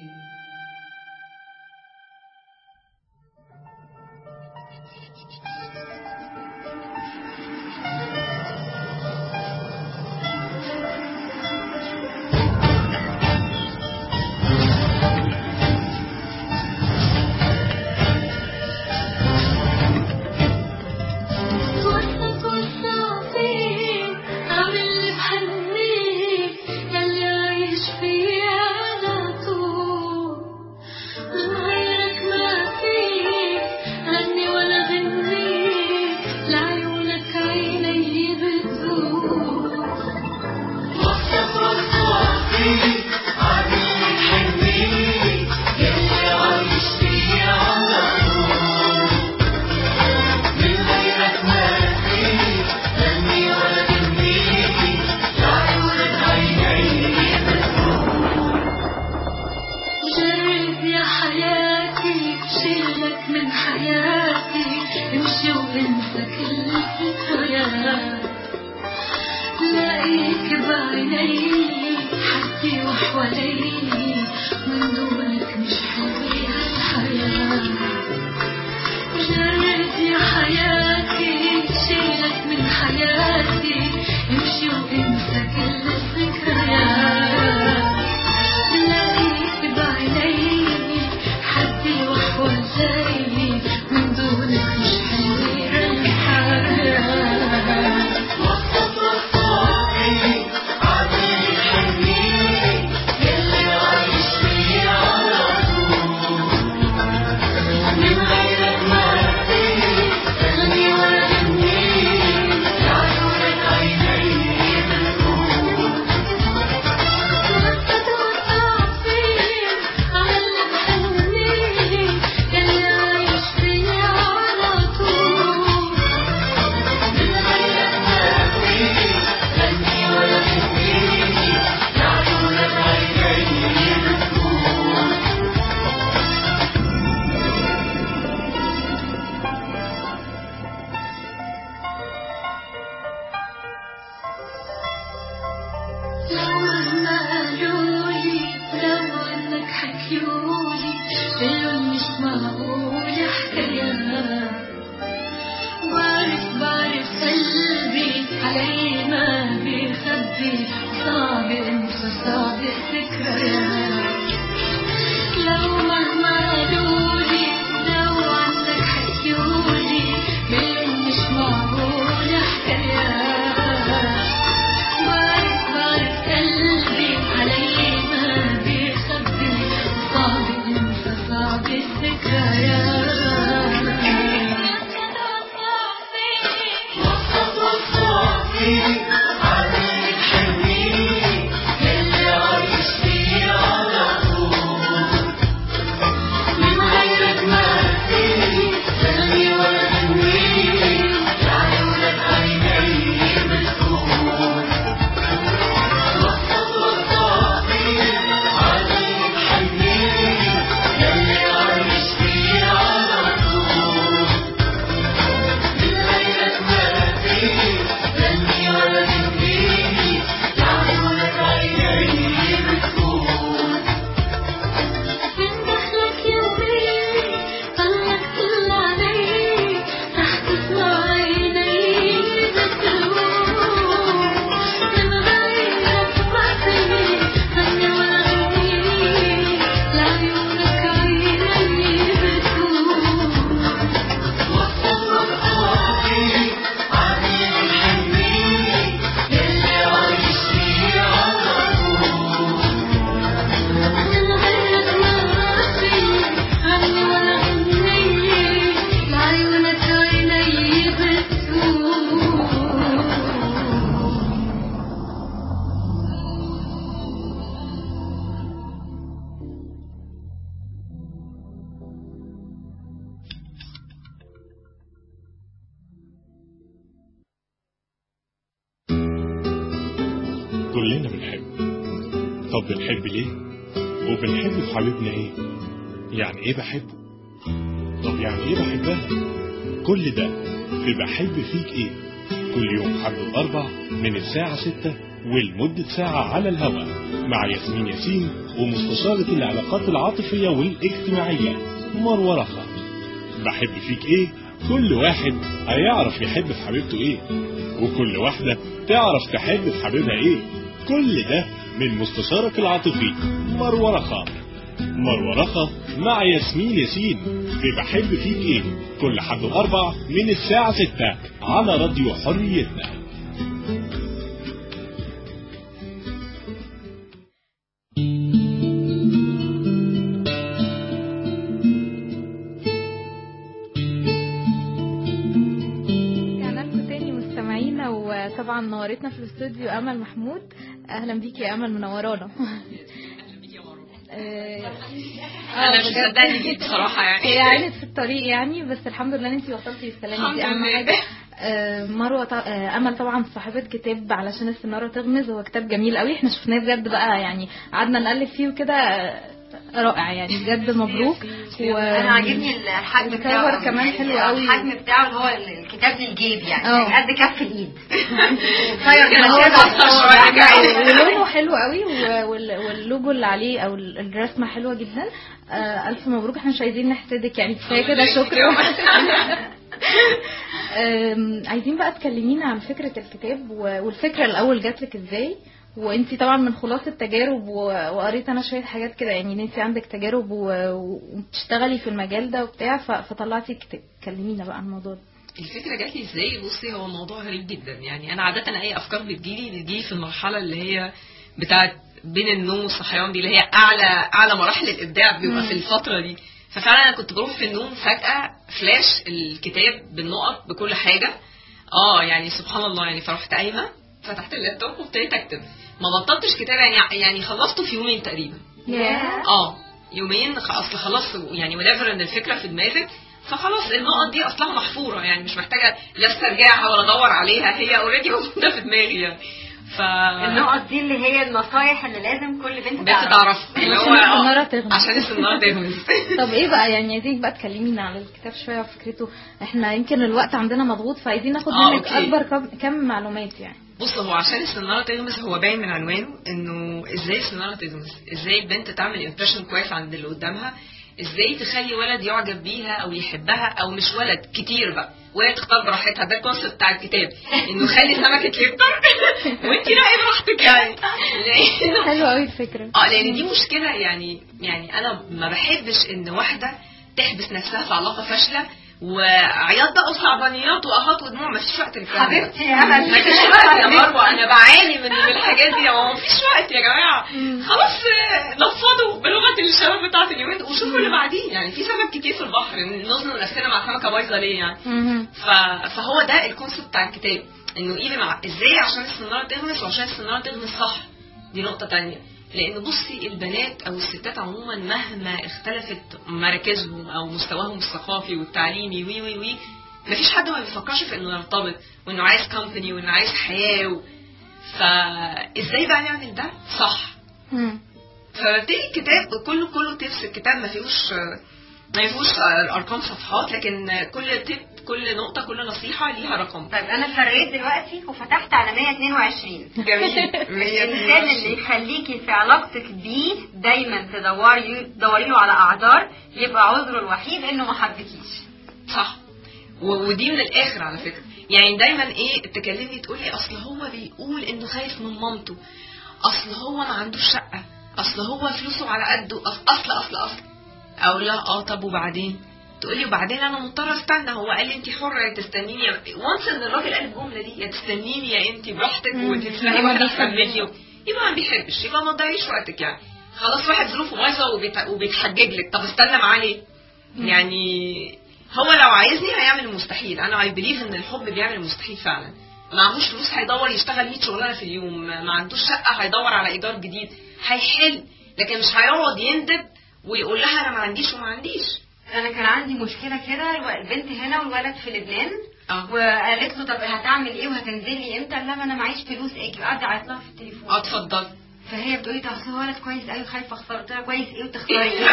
Speaker 5: وسط والصافين عامل بحنيك يلي عايش فيه على طول امشي وانسى كل الذكريات لاقيك بعيني حدي وحوالي من دونك مش حلوة الحياة جرد يا حياتي شيلك من حياتي امشي وانسى كل الذكريات لاقيك بعيني حدي وحوالي من دونك مش حلوة الحياة
Speaker 4: وسط وسطي عادي حنين يلي عايش فيه على طول من غيرك ما فيه خلني ولا جنين عيونك عيني بتقول
Speaker 5: وسط وصافي علم حنيني يلي عايش فيا على طول
Speaker 4: من غيرك ما فيه خلني ولا جنين عيونك عيني بتقول
Speaker 5: لو ما قالولي لو انك حكيولي قالوا مش معقول حكايات بعرف بعرف قلبي علي ما بيخبي صعب انسى صعب الذكريات لو مهما قالولي لو عنك حكيولي قالوا مش معقول حكايات بعرف بعرف قلبي علي ما بيخبي صعب انسى صعب الذكريات
Speaker 4: وسط وصافي عليك حنين يلي عايش فيه على طول من غيرك ما فيه خلني ولا جنين عيونك عيني بتقول وسط وصافي عليك حنين يلي عايش فيه على طول من غيرك ما فيه خلني ولا جنين عيونك عيني بتقول
Speaker 5: من دخلك يومي طلعت كل علي رح تسمع عيني بتقول من غيرك ما فيني غني ولا غني لعيونك عيني بتقول
Speaker 4: وسط وصافي عليك حنين يلي عايش فيه على طول
Speaker 5: من غيرك ما فيني غني ولا غني لعيونك عيني بتقول
Speaker 1: كلنا بنحب طب بنحب ليه وبنحب في حبيبنا ايه يعني ايه بحبه طب يعني ايه بحبها كل ده في بحب فيك ايه كل يوم حد الاربع من الساعة ستة ولمدة ساعة على الهواء مع ياسمين ياسين ومستشارة العلاقات العاطفية والاجتماعية مروة رخا بحب فيك ايه كل واحد هيعرف يحب في حبيبته ايه وكل واحدة تعرف تحب في حبيبها ايه كل ده من مستشارك العاطفي مروة رخا مروة رخا مع ياسمين ياسين في بحب فيك ايه كل حد الاربع من الساعة ستة على راديو حريتنا
Speaker 2: رجعنا لكم تاني مستمعينا وطبعا نورتنا في الاستوديو امل محمود اهلا بيكي يا امل منورانا آه،
Speaker 3: انا مش
Speaker 2: بجد.
Speaker 3: مصدقه انك جيت بصراحه يعني
Speaker 2: هي عانت في الطريق يعني بس الحمد لله ان انت وصلتي بالسلامه
Speaker 3: الحمد
Speaker 2: دي اهم
Speaker 3: لله.
Speaker 2: حاجه آه، مروه ط- آه، امل طبعا صاحبه كتاب علشان السناره تغمز هو كتاب جميل قوي احنا شفناه بجد بقى يعني قعدنا نالف فيه وكده آه، رائع يعني بجد مبروك و...
Speaker 3: انا عاجبني الحجم بتاعه
Speaker 2: الكفر
Speaker 3: أوي.
Speaker 2: كمان
Speaker 3: يعني
Speaker 2: حلو قوي.
Speaker 3: الحجم بتاعه اللي هو الكتاب للجيب يعني
Speaker 2: اه.
Speaker 3: يعني قد كف الايد طيب
Speaker 2: كان هو
Speaker 3: كده
Speaker 2: ده- ولونه حلو قوي و- وال- واللوجو اللي عليه او ال- الرسمه حلوه جدا آه، الف مبروك احنا مش عايزين نحسدك يعني كفايه كده شكرا آم، عايزين بقى تكلمينا عن فكره الكتاب و- والفكره الاول جات لك ازاي وانتي طبعا من خلاصه تجارب و- وقريت انا شويه حاجات كده يعني ان انتي عندك تجارب و- وبتشتغلي في المجال ده وبتاع ف- فطلعتي كتاب كلمينا بقى عن الموضوع ده
Speaker 6: الفكره جات لي ازاي بصي هو الموضوع غريب جدا يعني انا عاده اي افكار بتجيلي بتجيلي في المرحله اللي هي بتاعت بين النوم والصحيان دي اللي هي اعلى اعلى مراحل الابداع بيبقى في الفتره دي ففعلا انا كنت بروح في النوم فجاه فلاش الكتاب بالنقط بكل حاجه اه يعني سبحان الله يعني فرحت قايمه فتحت اللابتوب وابتديت اكتب ما بطلتش كتاب يعني يعني خلصته في يومين تقريبا
Speaker 2: ياه
Speaker 6: اه يومين خ- اصل خلاص يعني وليفر ان الفكره في دماغك فخلاص النقط دي اصلها محفوره يعني مش محتاجه لا استرجعها ولا ادور عليها هي اوريدي موجوده في دماغي يعني ف
Speaker 3: النقط دي اللي هي النصايح اللي لازم كل بنت
Speaker 6: بنت
Speaker 3: تعرفها
Speaker 6: تعرفها اللي هو
Speaker 2: عشان
Speaker 6: آه،
Speaker 2: السنارة تغمز.
Speaker 6: عشان السناره تغمز
Speaker 2: طب ايه بقى يعني عايزينك بقى تكلمينا على الكتاب شويه وفكرته احنا يمكن الوقت عندنا مضغوط فعايزين ناخد
Speaker 6: آه،
Speaker 2: منك
Speaker 6: أوكي.
Speaker 2: اكبر كم, كم معلومات يعني
Speaker 6: بص هو عشان السناره تغمز هو باين من عنوانه انه ازاي السناره تغمز ازاي البنت تعمل امبريشن كويس عند اللي قدامها ازاي تخلي ولد يعجب بيها او يحبها او مش ولد كتير بقى وهي تختار براحتها ده الكونسيبت بتاع الكتاب انه خلي سمكه يكتر وانت راقي براحتك يعني لانه
Speaker 2: حلوه قوي الفكره
Speaker 6: اه لان دي مشكله يعني يعني انا ما بحبش ان واحده تحبس نفسها في علاقه فاشله وعياط بقى وصعبانيات واهات ودموع ما فيش وقت للكلام ده.
Speaker 3: حبيبتي يا امل
Speaker 6: ما فيش وقت يا مروه انا بعاني من من الحاجات دي ما فيش وقت يا جماعه خلاص آه، نفضوا بلغه الشباب بتاعت اليومين دول وشوفوا اللي بعدين يعني في سمك كتير في البحر نظن نفسنا مع سمكه بايظه ليه يعني
Speaker 2: مهم.
Speaker 6: ف... فهو ده الكونسيبت بتاع الكتاب انه ايه مع ازاي عشان السناره تغمس وعشان السناره تغمس صح دي نقطه تانية لان بصي البنات او الستات عموما مهما اختلفت مراكزهم او مستواهم الثقافي والتعليمي وي وي وي مفيش حد ما بيفكرش في انه يرتبط وانه عايز كومباني وانه عايز حياه و... فازاي بقى نعمل ده صح
Speaker 2: مم.
Speaker 6: فببتدي الكتاب كله كله تبس الكتاب ما فيهوش ما فيهوش ارقام صفحات لكن كل تip كل نقطه كل نصيحه ليها رقم
Speaker 3: طيب انا فريت دلوقتي وفتحت على 122
Speaker 6: جميل
Speaker 3: الانسان اللي يخليكي في علاقتك بيه دايما تدوري تدوري له على اعذار يبقى عذره الوحيد انه ما حبكيش
Speaker 6: صح و- ودي من الاخر على فكره يعني دايما ايه تكلمني تقول لي اصل هو بيقول انه خايف من مامته اصل هو ما عندوش شقه اصل هو فلوسه على قده أص- اصل اصل اصل اقول لها اه طب وبعدين تقول لي وبعدين انا مضطره استنى هو قال لي انت حره يا تستنيني وانس ان الراجل قال الجمله دي يا تستنيني يا انت براحتك وتتفهمي
Speaker 2: يبقى ما
Speaker 6: واحنا
Speaker 2: بيحبش.
Speaker 6: تكملي يبقى ما بيحبش يبقى ما تضيعيش وقتك يعني خلاص واحد ظروفه بايظه وبيت- وبيتحجج لك طب استنى معاه ليه؟ يعني هو لو عايزني هيعمل المستحيل انا اي بليف ان الحب بيعمل المستحيل فعلا معهوش فلوس هيدور يشتغل 100 شغلانه في اليوم ما عندوش شقه هيدور على ايجار جديد هيحل لكن مش هيقعد يندب ويقول لها انا ما عنديش وما عنديش
Speaker 3: انا كان عندي مشكله كده الو- البنت هنا والولد في لبنان
Speaker 6: اه
Speaker 3: وقالت له طب هتعمل ايه وهتنزلي امتى قال لها ما انا معيش فلوس اجي وقعد اعيط لها في التليفون
Speaker 6: اه اتفضل
Speaker 3: فهي بتقولي طب أصل هو ولد كويس قوي خايفه اخسره قلت لها كويس ايه وتختاري ايه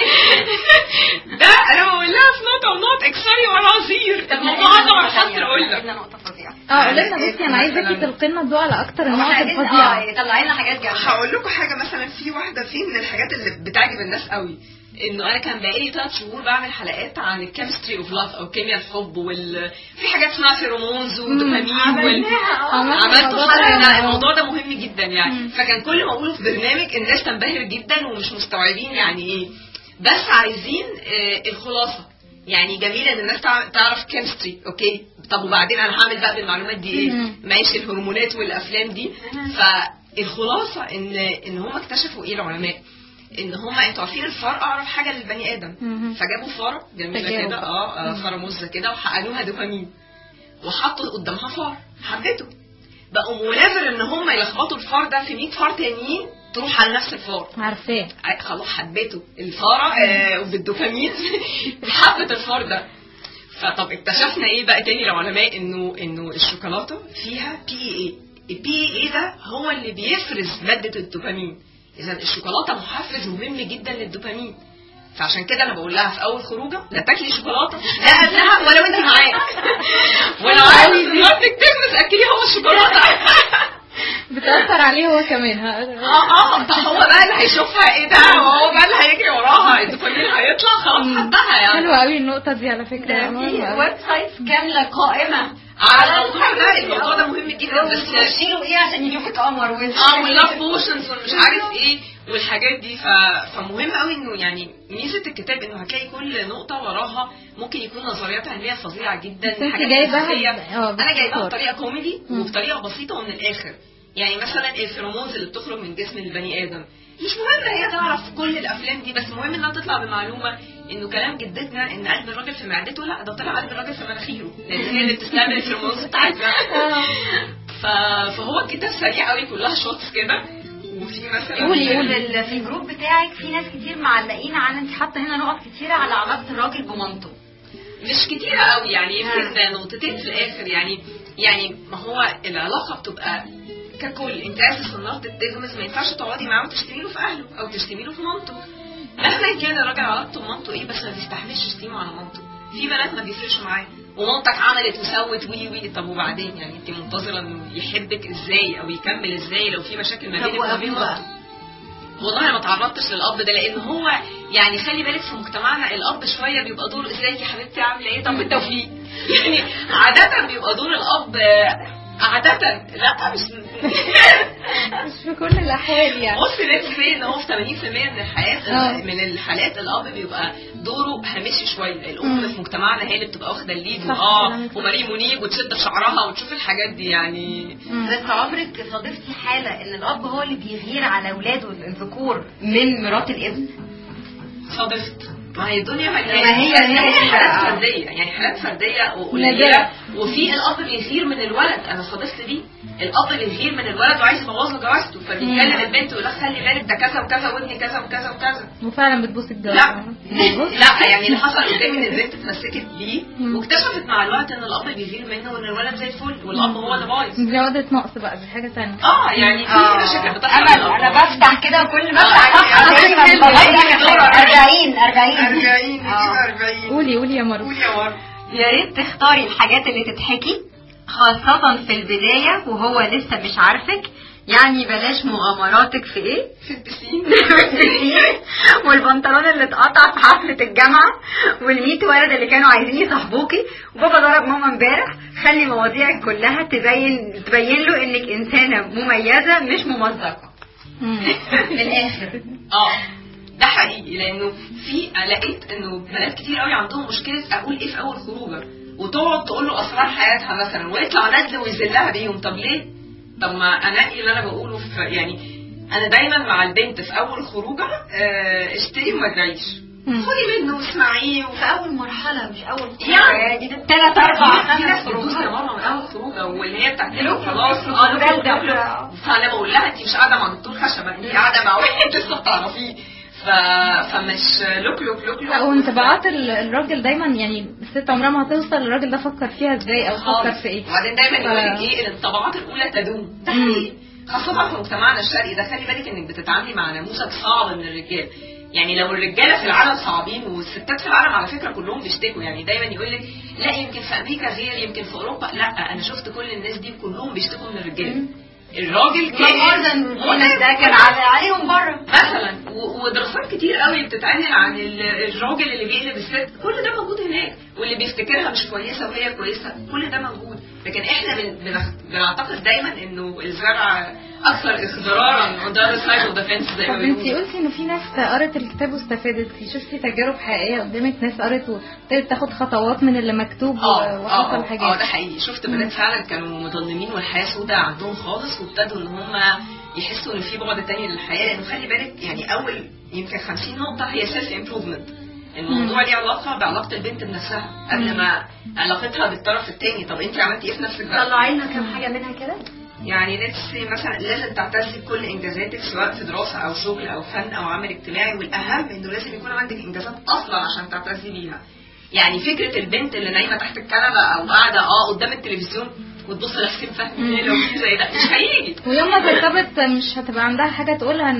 Speaker 6: ده انا بقول لها في نقطه ونقطه اكسري ورا زير
Speaker 3: طب ما
Speaker 6: الموضوع
Speaker 3: إحنا
Speaker 6: ده
Speaker 3: نقطة
Speaker 6: حصر
Speaker 3: تانية،
Speaker 6: اقول لك
Speaker 3: إحنا نقطه فظيعه
Speaker 2: اه قول لنا بصي انا عايزاكي تلقي لنا الضوء على اكتر النقط
Speaker 3: إحنا عايزين-
Speaker 2: الفظيعه
Speaker 3: اه طلعي لنا حاجات جامده
Speaker 6: هقول لكم حاجه مثلا في واحده في من الحاجات اللي بتعجب الناس قوي انه انا كان بقالي ثلاث شهور بعمل حلقات عن الكيمستري اوف لاف او كيمياء الحب وال في حاجات اسمها فيرومونز ودوبامين وال...
Speaker 2: عملنا
Speaker 6: عملت
Speaker 2: الموضوع
Speaker 6: حلقه
Speaker 2: ده.
Speaker 6: لا الموضوع ده مهم جدا يعني
Speaker 2: مم.
Speaker 6: فكان كل ما اقوله في برنامج الناس تنبهر جدا ومش مستوعبين يعني ايه بس عايزين آه الخلاصه يعني جميل ان الناس تع- تعرف كيمستري اوكي طب وبعدين انا هعمل بقى بالمعلومات دي ايه
Speaker 2: مم.
Speaker 6: ماشي الهرمونات والافلام دي فالخلاصه ان ان هم اكتشفوا ايه العلماء ان هم انتوا عارفين الفار اقرب حاجه للبني ادم
Speaker 2: مهم.
Speaker 6: فجابوا فاره جميله
Speaker 2: تجارب.
Speaker 6: كده اه آه، فاره مزه كده وحقنوها دوبامين وحطوا قدامها فار حبته بقوا مولافر ان هم يلخبطوا الفار ده في 100 فار تانيين تروح على نفس الفار
Speaker 2: عارفاه
Speaker 6: آه، خلاص حبيته الفاره آه وبالدوبامين حبت الفار ده فطب اكتشفنا ايه بقى تاني العلماء انه انه الشوكولاته فيها بي اي اي البي اي اي ده هو اللي بيفرز ماده الدوبامين اذا الشوكولاته محفز مهم جدا للدوبامين فعشان كده انا بقول لها في اول خروجه لا تاكلي شوكولاته لا قبلها ولا وانت معاك ولو عايز مراتك تغمز اكليها هو الشوكولاته
Speaker 2: بتأثر عليه هو كمان ها
Speaker 6: اه اه طب هو بقى اللي هيشوفها ايه ده وهو بقى اللي هيجري وراها الدوبامين هيطلع خلاص حبها يعني
Speaker 2: حلوة قوي النقطة دي على فكرة
Speaker 3: ده في
Speaker 2: مهمة أوي.
Speaker 3: ويب سايتس كامله قائمه
Speaker 6: على الموضوع ده الموضوع ده مهم جدا بس
Speaker 3: تشيلوا ايه عشان يجيبوا لك قمر وش
Speaker 6: اه واللاف بوشنز والمش عارف ايه والحاجات دي ف... فمهم قوي انه يعني ميزه الكتاب انه هتلاقي كل نقطه وراها ممكن يكون نظريات علميه فظيعه جدا
Speaker 2: بس انت
Speaker 6: حاجات
Speaker 2: جايباها
Speaker 6: أساسية.
Speaker 2: ب- اه
Speaker 6: انا جايباها
Speaker 2: باختصار.
Speaker 6: بطريقه كوميدي
Speaker 2: مم.
Speaker 6: وبطريقه بسيطه ومن الاخر يعني مثلا الفيرومونز اللي بتخرج من جسم البني ادم مش مهم هي تعرف كل الافلام دي بس مهم انها تطلع بمعلومه انه كلام جدتنا ان قلب الراجل في معدته لا ده طلع قلب الراجل في مناخيره لان هي اللي بتستعمل الفيرومونز بتاعتنا ف... فهو الكتاب سريع قوي كلها شوتس كده وفي مثلا
Speaker 3: قولي قولي في الجروب بتاعك في ناس كتير معلقين على انت حاطه هنا نقط كتيره على علاقه الراجل بمامته
Speaker 6: مش كتيرة قوي يعني يمكن نقطتين في الاخر يعني يعني ما هو العلاقه بتبقى ككل انت اساس النار تتجمز ما ينفعش تقعدي معاه وتشتمي له في اهله او تشتمي له في مامته مهما كان الراجل علاقته بمامته ايه بس ما بيستحملش يشتمه على مامته في بنات ما بيفرقش معاه ومامتك عملت وسوت وي وي طب وبعدين يعني انت منتظره انه يحبك ازاي او يكمل ازاي لو في مشاكل ما
Speaker 3: طب
Speaker 6: بينك وما بين
Speaker 3: وأبوه
Speaker 6: مامته والله أنا ما تعرضتش للاب ده لان هو يعني خلي بالك في مجتمعنا الاب شويه بيبقى دور ازيك يا حبيبتي عامله ايه طب بالتوفيق يعني عاده بيبقى دور الاب آه، عادة لا مش
Speaker 2: مش في كل الأحوال يعني
Speaker 6: بص ليه فين ان هو في 80% من الحالات
Speaker 2: اه.
Speaker 6: من الحالات الاب بيبقى دوره هامشي شويه الام
Speaker 2: مم.
Speaker 6: في مجتمعنا هي اللي بتبقى واخده الليد
Speaker 2: صح،
Speaker 6: واه
Speaker 2: كلامك صح.
Speaker 6: وماري منيب وتشد في شعرها وتشوف الحاجات دي يعني
Speaker 2: مم.
Speaker 3: بس عمرك صادفتي حالة ان الاب هو اللي بيغير على اولاده الذكور من مرات الابن
Speaker 6: صادفت ما هي الدنيا
Speaker 3: ما هي-
Speaker 6: مليانه
Speaker 3: هي
Speaker 6: هي
Speaker 3: كده.
Speaker 6: حالات فرديه يعني حالات فرديه وقليله
Speaker 2: نادرة.
Speaker 6: وفي الاب بيغير من الولد انا صادفت دي الاب بيغير من الولد وعايز يبوظ له جوازته فبيكلم البنت يقول لها خلي بالك ده كذا وكذا وابني كذا وكذا وكذا
Speaker 2: وفعلا بتبوس الجو
Speaker 6: لا لا يعني اللي حصل قدامي ان البنت اتمسكت بيه
Speaker 2: مم.
Speaker 6: واكتشفت مع الوقت ان الاب بيغير منه وان الولد زي الفل والاب هو اللي بايظ
Speaker 2: دي عقدة نقص بقى دي حاجة تانية
Speaker 6: اه يعني في مشاكل بتحصل
Speaker 3: انا
Speaker 6: مع
Speaker 3: انا
Speaker 6: الأب.
Speaker 3: بفتح كده وكل ما
Speaker 6: آه،
Speaker 3: افتح
Speaker 6: آه،
Speaker 3: ألاقي
Speaker 6: آه،
Speaker 3: ما بطلعش
Speaker 6: آه،
Speaker 3: حاجة.
Speaker 6: آه،
Speaker 3: 40 40
Speaker 6: 40
Speaker 3: آه.
Speaker 6: 40
Speaker 2: قولي قولي يا مروه
Speaker 6: قول يا ورد
Speaker 3: يا ريت تختاري الحاجات اللي تضحكي خاصة في البداية وهو لسه مش عارفك يعني بلاش مغامراتك في ايه
Speaker 6: في البسين
Speaker 3: والبنطلون اللي اتقطع في حفلة الجامعة والميت ولد اللي كانوا عايزين يصاحبوكي وبابا ضرب ماما امبارح خلي مواضيعك كلها تبين تبين له انك انسانة مميزة مش ممزقة
Speaker 2: مم.
Speaker 3: من الاخر
Speaker 6: اه ده حقيقي لانه في لقيت انه بنات كتير قوي عندهم مشكله اقول ايه في اول خروجه وتقعد تقول له اسرار حياتها مثلا ويطلع ندل ويذلها بيهم طب ليه؟ طب ما انقي اللي انا بقوله في يعني انا دايما مع البنت في اول خروجه آه، اشتري وما تبيعيش
Speaker 2: مم.
Speaker 6: خدي منه واسمعيه
Speaker 3: في اول مرحلة مش اول
Speaker 6: يعني.
Speaker 3: يعني تلات اربع
Speaker 6: في ناس
Speaker 3: خمس
Speaker 6: بتدوس
Speaker 3: خروجات
Speaker 6: مره من اول خروجه واللي هي بتاعت
Speaker 3: لوك
Speaker 6: خلاص
Speaker 3: لوك
Speaker 6: اه
Speaker 3: لوك
Speaker 6: لوك
Speaker 3: لوك
Speaker 6: لوك
Speaker 3: لوك.
Speaker 6: لوك. فانا بقول لها انت مش قاعده مع دكتور خشبه انت قاعده مع واحد لسه بتعرفيه ف... فمش لوك لوك لوك
Speaker 2: لا وانطباعات ال- الراجل دايما يعني الست عمرها ما هتوصل الراجل ده فكر فيها ازاي او فكر
Speaker 6: خالص
Speaker 2: في ايه
Speaker 6: وبعدين دايما يقول لك
Speaker 2: ف-
Speaker 6: ايه الانطباعات الاولى تدوم ده
Speaker 2: مم.
Speaker 6: حقيقي خاصة في مجتمعنا الشرقي ده خلي بالك انك بتتعاملي مع نموذج صعب من الرجال يعني لو الرجاله في العالم صعبين والستات في العالم على فكره كلهم بيشتكوا يعني دايما يقول لك لا يمكن في امريكا غير يمكن في اوروبا لا انا شفت كل الناس دي كلهم بيشتكوا من الرجال الراجل كان
Speaker 3: الناس ده كان على- عليهم بره
Speaker 6: مثلا و- ودراسات كتير قوي بتتعمل عن ال- الراجل اللي بيقلب الست كل ده موجود هناك واللي بيفتكرها مش كويسه وهي كويسه كل ده موجود لكن احنا بن- بنخ- بنعتقد دايما انه الزرع اكثر اضرارا on the other side of the fence زي
Speaker 2: طب
Speaker 6: ما
Speaker 2: انتي
Speaker 6: بيقولوا
Speaker 2: قلتي انه في ناس قرت الكتاب واستفادت فيه شفتي تجارب حقيقيه قدامك ناس قرت وابتدت تاخد خطوات من اللي مكتوب
Speaker 6: اه
Speaker 2: و- وحصل
Speaker 6: اه اه
Speaker 2: حاجات
Speaker 6: ده حقيقي شفت بنات فعلا كانوا مظلمين والحياه سوداء عندهم خالص وابتدوا ان هم يحسوا ان في بعد تاني للحياه لانه خلي بالك يعني اول يمكن 50 نقطه هي سيلف امبروفمنت الموضوع ليه علاقه بعلاقه البنت بنفسها قبل ما علاقتها بالطرف التاني طب انت عملتي ايه في نفسك بقى؟
Speaker 3: طلعي لنا كام حاجة منها كده
Speaker 6: يعني نفسي مثلا لازم تعتزي بكل انجازاتك سواء في دراسه او شغل او فن او عمل اجتماعي والاهم انه لازم يكون عندك انجازات اصلا عشان تعتزي بيها يعني فكره البنت اللي نايمه تحت الكنبه او قاعده اه قدام التلفزيون وتبص لحسين فهمي لو في زي ده مش هيجي
Speaker 2: ويوم ما ترتبط مش هتبقى عندها حاجه تقولها ان هي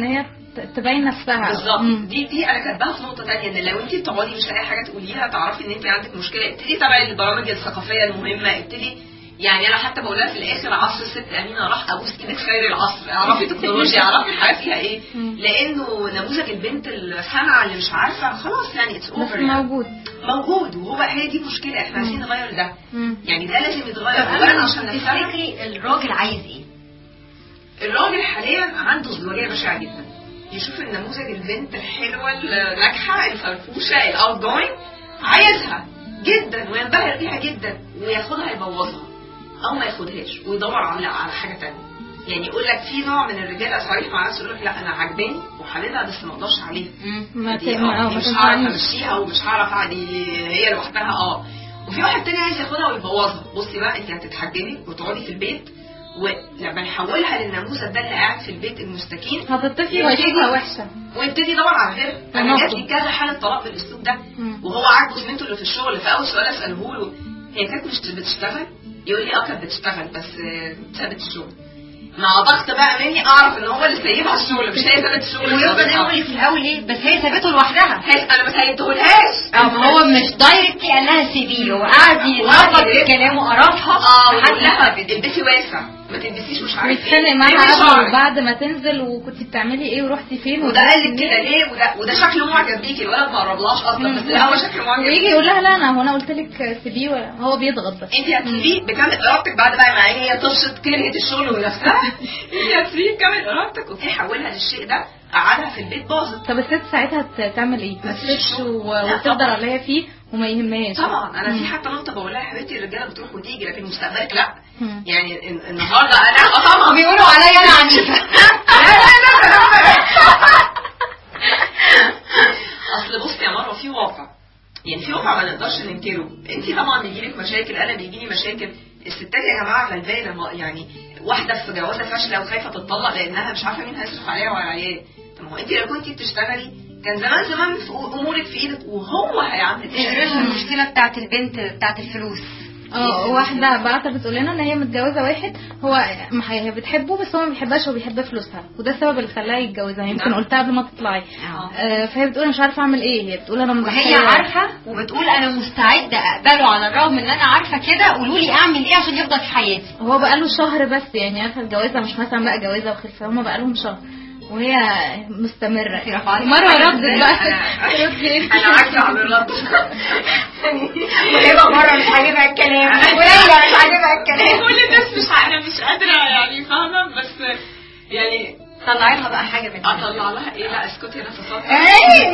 Speaker 2: ت- تبين نفسها
Speaker 6: بالظبط
Speaker 2: مم.
Speaker 6: دي دي انا كاتباها في نقطه تانية ان لو انت بتقعدي مش لاقي حاجه تقوليها تعرفي ان انت عندك مشكله ابتدي تابعي البرامج الثقافيه المهمه ابتدي يعني انا حتى بقولها في الاخر عصر الست امينه راح ابوس ايدك خير العصر اعرفي تكنولوجيا اعرفي الحياه فيها ايه
Speaker 2: مم.
Speaker 6: لانه نموذج البنت السامعه اللي مش عارفه خلاص يعني اتس
Speaker 2: بس
Speaker 6: اوفر
Speaker 2: موجود
Speaker 6: موجود وهو هي دي مشكله احنا عايزين نغير ده
Speaker 2: مم.
Speaker 6: يعني ده لازم يتغير
Speaker 3: طب
Speaker 6: اولا
Speaker 3: انا
Speaker 6: عشان نفسها
Speaker 3: تفتكري الراجل عايز ايه؟
Speaker 6: الراجل حاليا عنده ازدواجيه بشعه جدا يشوف النموذج البنت الحلوه الناجحه الفرفوشه الاوت جوينج عايزها جدا وينبهر بيها جدا وياخدها يبوظها او ما ياخدهاش ويدور على على حاجه تانية يعني يقول لك في نوع من الرجاله صريح مع نفسه يقول لك لا انا عجباني وحاببها بس ما اقدرش عليها
Speaker 2: ما
Speaker 6: دي
Speaker 2: تم-
Speaker 6: اه
Speaker 2: اه
Speaker 6: دي
Speaker 2: ما
Speaker 6: مش هعرف
Speaker 2: تنفعنيش
Speaker 6: امشيها ومش هعرف اعدي هي لوحدها اه وفي واحد تاني عايز ياخدها ويبوظها بصي بقى انت هتتحجبي وتقعدي في البيت ولما نحولها للنموذج ده اللي قاعد في البيت المستكين
Speaker 2: هتطفي وهيشوفها وحشه
Speaker 6: ويبتدي يدور على غيرها انا
Speaker 2: تناقض.
Speaker 6: جات لي كذا حاله طلاق بالاسلوب ده
Speaker 2: مم.
Speaker 6: وهو عاجبه زميلته اللي في الشغل فاول سؤال اساله له هي كانت مش بتشتغل يقول لي اه كانت بتشتغل بس آه، سابت الشغل مع ضغط بقى مني اعرف ان هو اللي سايبها الشغل مش هي سابت الشغل
Speaker 3: ويفضل
Speaker 6: سابتها.
Speaker 3: يقول لي في الاول ايه بس هي سابته لوحدها
Speaker 6: هي- انا ما سيبتهولهاش
Speaker 3: اه ما هو مش دايركتلي قال لها سيبيه هو قعد يلخبط في كلامه قرفها
Speaker 6: اه
Speaker 3: لحد
Speaker 6: ويقول
Speaker 3: ما
Speaker 6: لها
Speaker 3: سابته.
Speaker 6: البسي واسع ما تلبسيش مش عارف
Speaker 2: ويتخانق
Speaker 6: ايه
Speaker 2: معاها
Speaker 6: لبسي
Speaker 2: قبل
Speaker 6: شعرك.
Speaker 2: وبعد ما تنزل وكنت بتعملي ايه ورحتي فين
Speaker 6: وده قال لك
Speaker 2: ودرستي
Speaker 6: كده
Speaker 2: منين.
Speaker 6: ليه وده وده شكله معجب بيكي الولد ما قربلهاش اصلا بس لا هو شكله معجب
Speaker 2: ويجي
Speaker 6: بيكي.
Speaker 2: يقول لها لا انا هو انا قلت لك سيبيه ولا- هو بيضغط بس
Speaker 6: انت هتسيبيه بكامل ارادتك بعد بقى ما هي طفشت كرهت الشغل ونفسها انت هتسيبيه بكامل ارادتك وتحولها للشيء ده قعدها في البيت باظت
Speaker 2: طب الست ساعتها ت- تعمل ايه؟ ما
Speaker 6: مفيش
Speaker 2: تسيبش
Speaker 6: شغل.
Speaker 2: و-
Speaker 6: لا
Speaker 2: وتفضل
Speaker 6: طبعا.
Speaker 2: على اللي هي فيه وما يهمهاش
Speaker 6: طبعا انا في
Speaker 2: مم.
Speaker 6: حتى نقطه بقول لها يا حبيبتي الرجاله بتروح وتيجي لكن مستقبلك لا
Speaker 2: مم.
Speaker 6: يعني ال- النهارده انا اه طبعا
Speaker 3: بيقولوا عليا انا عنيفه
Speaker 6: اصل بصي يا مروه في واقع يعني في واقع ما نقدرش ننكره انت طبعا بيجيلك مشاكل انا بيجيلي مشاكل الستات يا جماعه غلبانه ما- يعني واحده في جوازه فاشله وخايفه تتطلق لانها مش عارفه مين هيصرف عليها وعلى العيال طب ما هو انت لو كنتي بتشتغلي كان زمان زمان في امورك في ايدك وهو هيعمل
Speaker 3: ايه المشكله بتاعت البنت بتاعت الفلوس
Speaker 2: اه واحدة بعتها بتقول لنا ان هي متجوزة واحد هو ما هي هي بتحبه بس هو ما بيحبهاش هو بيحب فلوسها وده السبب اللي خلاها يتجوزها يمكن
Speaker 6: نعم.
Speaker 2: قلتها قبل ما تطلعي آه، فهي بتقول أنا مش عارفة اعمل ايه هي بتقول انا
Speaker 3: وهي
Speaker 2: مضحية.
Speaker 3: عارفه وبتقول انا مستعده اقبله على الرغم ان انا عارفه كده قولوا لي اعمل ايه عشان يفضل في حياتي
Speaker 2: هو بقاله شهر بس يعني عارفه الجوازه مش مثلا بقى جوازه وخلفه هما بقالهم شهر وهي مستمره
Speaker 3: رفعت
Speaker 2: مره
Speaker 3: حاجة
Speaker 2: ردت
Speaker 3: ازاي؟
Speaker 2: بقى
Speaker 6: أنا-
Speaker 2: ردت إيه؟
Speaker 6: انا عاجزه عن الرد
Speaker 3: وهبه مره مش عاجبها الكلام وليلى مش عاجبها الكلام
Speaker 6: كل الناس مش ع- انا مش قادره يعني فاهمه بس يعني
Speaker 3: طلعي لها بقى حاجه من
Speaker 6: اطلع لها ايه لا اسكتي انا فصلت
Speaker 3: ايه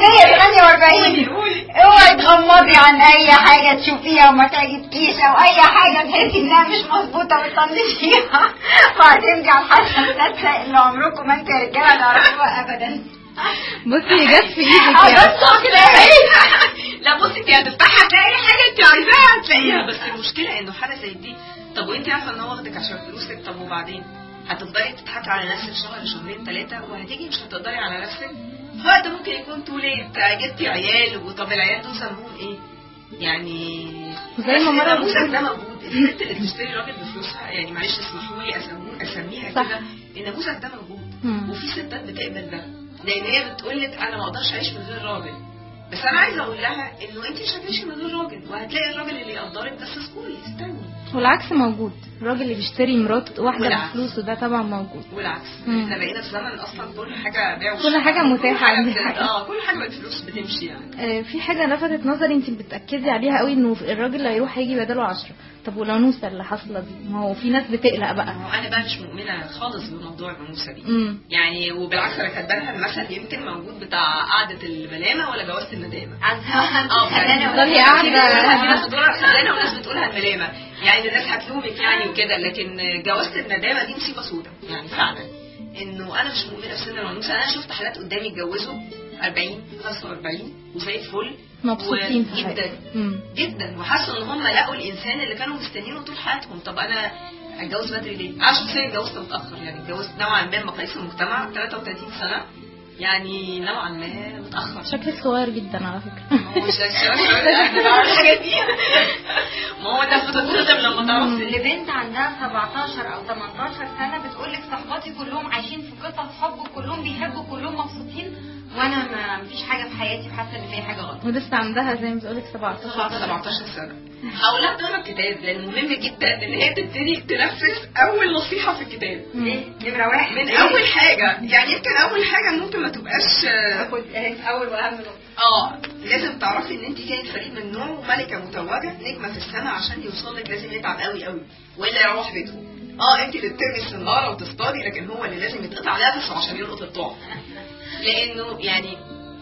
Speaker 3: 148 اوعي تغمضي عن اي حاجه تشوفيها وما تعجبكيش او اي حاجه تحسي انها مش مظبوطه وتطنشيها وهترجع الحاسه الناس اللي عمركم ما انتوا يا رجاله تعرفوها ابدا
Speaker 2: بصي جت في ايدك
Speaker 3: اه
Speaker 2: يعني
Speaker 3: بس كده ايه
Speaker 6: لا بصي انت هتفتحي هتلاقي اي حاجه انت عايزاها هتلاقيها بس المشكله انه حاجه زي دي طب وانت عارفه ان هو واخدك عشان فلوسك طب وبعدين هتفضلي تضحكي على نفسك شهر شهرين ثلاثه وهتيجي مش هتقدري على نفسك في وقت ممكن يكون تو ليت جبتي عيال وطب العيال دول سموهم ايه يعني
Speaker 2: زي ما مرة
Speaker 6: النموذج ده موجود الست اللي بتشتري راجل بفلوسها يعني معلش اسمحوا لي أسمو- اسميها
Speaker 2: صح.
Speaker 6: كده النموذج ده موجود
Speaker 2: مم.
Speaker 6: وفي ستات بتقبل ده لان هي بتقول لك انا ما اقدرش اعيش من غير راجل بس انا عايزه اقول لها انه انت مش هتعيشي من غير راجل وهتلاقي الراجل اللي يقدرك بس اصبري استني
Speaker 2: والعكس موجود الراجل اللي بيشتري مرات واحده
Speaker 6: والعكس.
Speaker 2: بفلوسه ده طبعا موجود
Speaker 6: والعكس
Speaker 2: مم.
Speaker 6: احنا بقينا في زمن اصلا كل حاجه بيع
Speaker 2: كل
Speaker 6: وشراء.
Speaker 2: حاجة
Speaker 6: كل
Speaker 2: متاحة
Speaker 6: حاجة
Speaker 2: عندي
Speaker 6: بت-
Speaker 2: حاجة.
Speaker 6: اه كل حاجه بقت فلوس بتمشي يعني
Speaker 2: آه، في حاجة لفتت نظري انت بتأكدي عليها قوي انه الراجل اللي هيروح هيجي بداله عشرة طب والعنوسة اللي حاصلة دي ما هو في ناس بتقلق بقى
Speaker 6: ما هو انا بقى مش مؤمنه خالص بموضوع الانوثه دي
Speaker 2: امم
Speaker 6: يعني وبالعكس انا كاتبه لها المثل يمكن موجود بتاع قعده الملامه ولا جوازه الندامه اه يعني
Speaker 2: تفضلي قاعدة.
Speaker 6: في ناس بتقولها خزانه وناس بتقولها الملامه يعني الناس هتلومك يعني وكده لكن جوازه الندامه دي مصيبه سودة يعني فعلا انه انا مش مؤمنه بسن العنوسه انا شفت حالات قدامي اتجوزوا 40 45 وزي الفل
Speaker 2: مبسوطين في
Speaker 6: جدا
Speaker 2: حياتهم. مم.
Speaker 6: جدا وحسوا ان هم لقوا الانسان اللي كانوا مستنيينه طول حياتهم طب انا اتجوز بدري ليه؟ انا شخصيا اتجوزت متاخر يعني اتجوزت نوعا ما بمقاييس المجتمع 33 سنه يعني نوعا ما متاخر
Speaker 2: شكلك صغير جدا على فكرة
Speaker 6: ما هو مش الشباب شوية بعرف الحاجات دي ما هو ده بتتصدم لما تعرف
Speaker 3: لبنت عندها 17 او 18 سنه بتقول لك صحباتي كلهم عايشين في قصص حب وكلهم بيحبوا كلهم مبسوطين وانا ما مفيش حاجه في حياتي حاسه ان في حاجه غلط
Speaker 2: ولسه عندها زي ما بتقولك 17
Speaker 6: 17 سنه هقول لها تقرا الكتاب لان مهم جدا ان هي تبتدي تنفذ اول نصيحه في الكتاب
Speaker 3: ليه نمره واحد
Speaker 6: من اول حاجه يعني يمكن اول حاجه ممكن ما تبقاش آه،
Speaker 3: اخد اهي اول واهم نقطه
Speaker 6: اه لازم تعرفي ان انت كائن فريد من نوعه وملكه متوجه نجمه في السماء عشان يوصل لك لازم يتعب قوي قوي والا يروح بيته اه انت اللي بترمي السناره وتصطادي لكن هو اللي لازم يتقطع نفسه عشان يلقط الطعم لانه يعني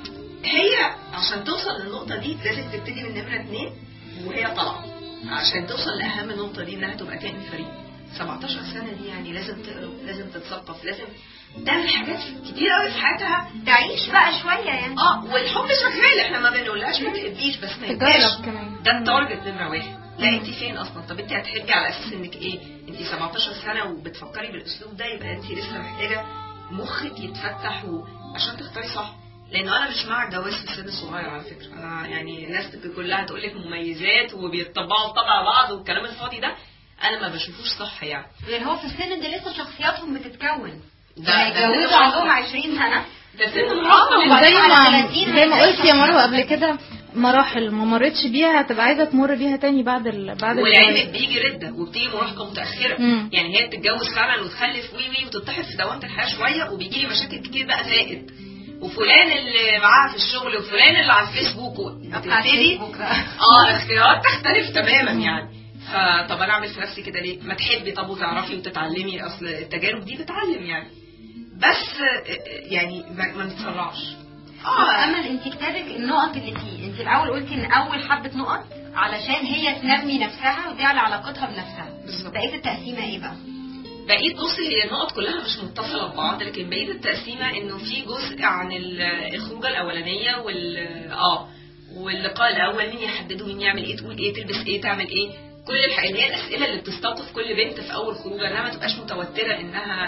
Speaker 6: هي عشان توصل للنقطه دي لازم تبتدي من نمره اتنين وهي طالعه عشان توصل لاهم نقطه دي انها تبقى كائن فريد 17 سنه دي يعني لازم تقرا لازم تتثقف لازم تعمل حاجات كتير قوي في حياتها
Speaker 3: تعيش بقى شويه يعني
Speaker 6: اه والحب شغال احنا ما بنقولهاش ما تحبيش بس ما يبقاش
Speaker 2: تجرب كمان
Speaker 6: ده التارجت نمره واحد لا انت فين اصلا طب انت هتحبي على اساس انك ايه انت 17 سنه وبتفكري بالاسلوب ده يبقى انت لسه محتاجه مخك يتفتح و... عشان تختاري صح لانه انا مش مع الجواز في السن الصغير على فكره انا يعني الناس كلها تقول لك مميزات وبيتطبعوا طبع بعض والكلام الفاضي ده انا ما بشوفوش صح يعني
Speaker 3: غير هو في السن ده لسه شخصياتهم بتتكون
Speaker 6: ده-
Speaker 3: ده
Speaker 6: ده
Speaker 3: هيتجوزوا
Speaker 6: سن
Speaker 3: عندهم
Speaker 6: مراهقة.
Speaker 3: 20 سنه
Speaker 6: ده سن مراهقه
Speaker 2: وزي ما
Speaker 3: على 30
Speaker 2: زي ما قلت يا مروه قبل كده مراحل ما مرتش بيها هتبقى عايزه تمر بيها تاني بعد ال... بعد
Speaker 6: والعلم
Speaker 2: الجواز
Speaker 6: بيجي رده وبتيجي مراهقه متاخره
Speaker 2: مم.
Speaker 6: يعني هي بتتجوز فعلا وتخلف وي وي وتتحط في دوامه الحياه شويه وبيجي لي مشاكل كتير بقى زائد وفلان اللي معاها في الشغل وفلان اللي على الفيسبوك و- بتبتدي اه الاختيارات تختلف تماما يعني فطب انا اعمل في نفسي كده ليه؟ ما تحبي طب وتعرفي وتتعلمي اصل التجارب دي بتعلم يعني بس آه، يعني ما ما نتسرعش
Speaker 3: اه امل انت كتابك النقط اللي فيه انت الاول قلتي ان اول حبه نقط علشان هي تنمي نفسها ودي على علاقتها بنفسها
Speaker 6: بالظبط
Speaker 3: بقيه التقسيمه ايه بقى
Speaker 6: بقيت بصي هي النقط كلها مش متصلة ببعض لكن بقية التقسيمة انه في جزء عن ال- الخروجة الأولانية وال اه واللقاء الأول مين يحددوا مين يعمل ايه تقول ايه تلبس ايه تعمل ايه كل الح... اللي هي الأسئلة اللي بتستوقف كل بنت في أول خروجة انها ما تبقاش متوترة انها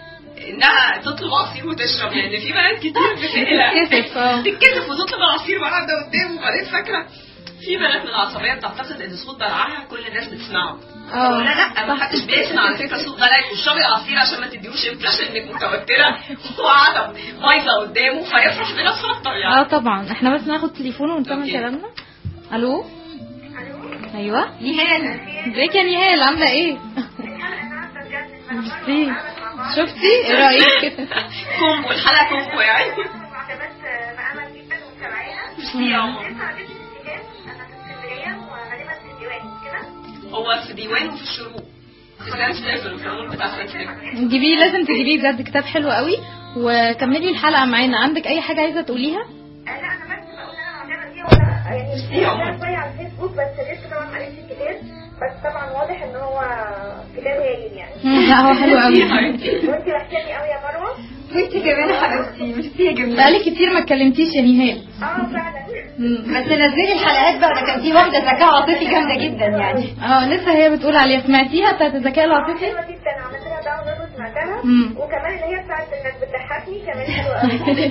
Speaker 6: انها تطلب عصير وتشرب لان في بنات كتير بتقلق
Speaker 2: تتكسف، اه.
Speaker 6: تتكسف وتطلب العصير وقاعده قدامه وبعدين فاكره في بنات من العصبيه بتعتقد ان صوت بلعها كل الناس بتسمعه
Speaker 2: اه
Speaker 6: لا لا ما حدش بيسمع على فكره صوت بلاك واشربي عصير عشان ما تديهوش امبريشن انك متوتره وقاعده بايظه قدامه فيفرح بنفسه اكتر
Speaker 2: اه
Speaker 6: يعني
Speaker 2: طبعا احنا بس ناخد تليفون ونكمل
Speaker 6: اوكي.
Speaker 2: كلامنا الو ايوه
Speaker 3: نهال
Speaker 2: ازيك يا نهال عامله ايه ميرسي شفتي ايه رايك
Speaker 6: كومبو الحلقه كومبو يعني
Speaker 7: معجبات بأمل جدا ومتابعيها
Speaker 6: ميرسي يا عمر
Speaker 7: لسه ما جبتش الكتاب انا في اسكندريه وغالبا في الديوان كده
Speaker 6: هو في ديوان وفي الشروق في سان ستيفن في المول بتاع سان ستيفن
Speaker 2: جيبيه لازم تجيبيه بجد كتاب حلو قوي وكملي الحلقه معانا عندك اي حاجه عايزه تقوليها
Speaker 7: آه، لا انا بس بقول ان انا معجبه بيه ولا يعني
Speaker 6: يا عمر.
Speaker 7: شفتها شويه على الفيسبوك بس لسه طبعا ما قريتش الكتاب بس طبعا واضح ان هو كتاب هايل يعني
Speaker 2: مم، لا هو حلو قوي
Speaker 7: وانت وحشاني قوي يا مروه
Speaker 3: وانت كمان يا حبيبتي ميرسي يا جميله
Speaker 2: بقالي كتير ما اتكلمتيش يا نهال
Speaker 7: اه فعلا
Speaker 3: بس نزلي الحلقات بقى ده كان في واحده ذكاء عاطفي جامده جدا يعني
Speaker 2: اه لسه هي بتقول عليها سمعتيها بتاعت الذكاء العاطفي
Speaker 7: حلوه جدا عملت لها داونلود وسمعتها
Speaker 2: مم.
Speaker 7: وكمان اللي هي بتاعت انك بتضحكني كمان حلوه قوي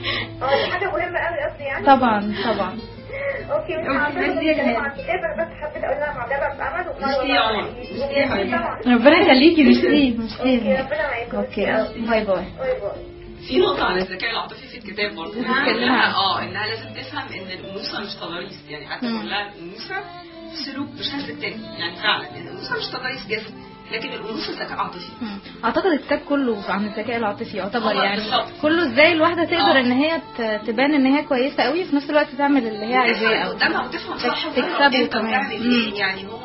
Speaker 7: اه دي حاجه مهمه قوي قصدي يعني
Speaker 2: طبعا طبعا
Speaker 7: اوكي مش عارفه بتكلم عن الكتاب انا بس حبيت اقول لها معجبه بامل ومروه
Speaker 6: ميرسي يا عمر.
Speaker 7: ميرسي يا حبيبتي طبعا
Speaker 2: ربنا يخليكي ميرسي
Speaker 7: اوكي
Speaker 2: ميرسي
Speaker 7: ربنا معاكم
Speaker 2: اوكي باي باي
Speaker 7: باي باي
Speaker 6: في نقطة عن الذكاء العاطفي في الكتاب برضه
Speaker 2: نعم.
Speaker 6: انها اه انها لازم تفهم ان الانوثة مش تضاريس يعني حتى
Speaker 2: مم.
Speaker 6: بقول لها الانوثة سلوك مش هز التاني يعني فعلا الانوثة مش تضاريس جسم لكن الانوثة ذكاء عاطفي
Speaker 2: مم. اعتقد الكتاب كله عن الذكاء العاطفي يعتبر
Speaker 6: آه،
Speaker 2: يعني
Speaker 6: بالظبط.
Speaker 2: كله ازاي الواحده تقدر
Speaker 6: آه.
Speaker 2: ان هي ت- تبان ان هي كويسه قوي في نفس الوقت تعمل اللي هي عايزاه
Speaker 6: تفهم
Speaker 2: او
Speaker 6: قدامها وتفهم صح
Speaker 2: تكسبه
Speaker 6: وتعرف امتى
Speaker 2: كمان.
Speaker 6: وتعمل
Speaker 2: مم.
Speaker 6: ايه يعني هو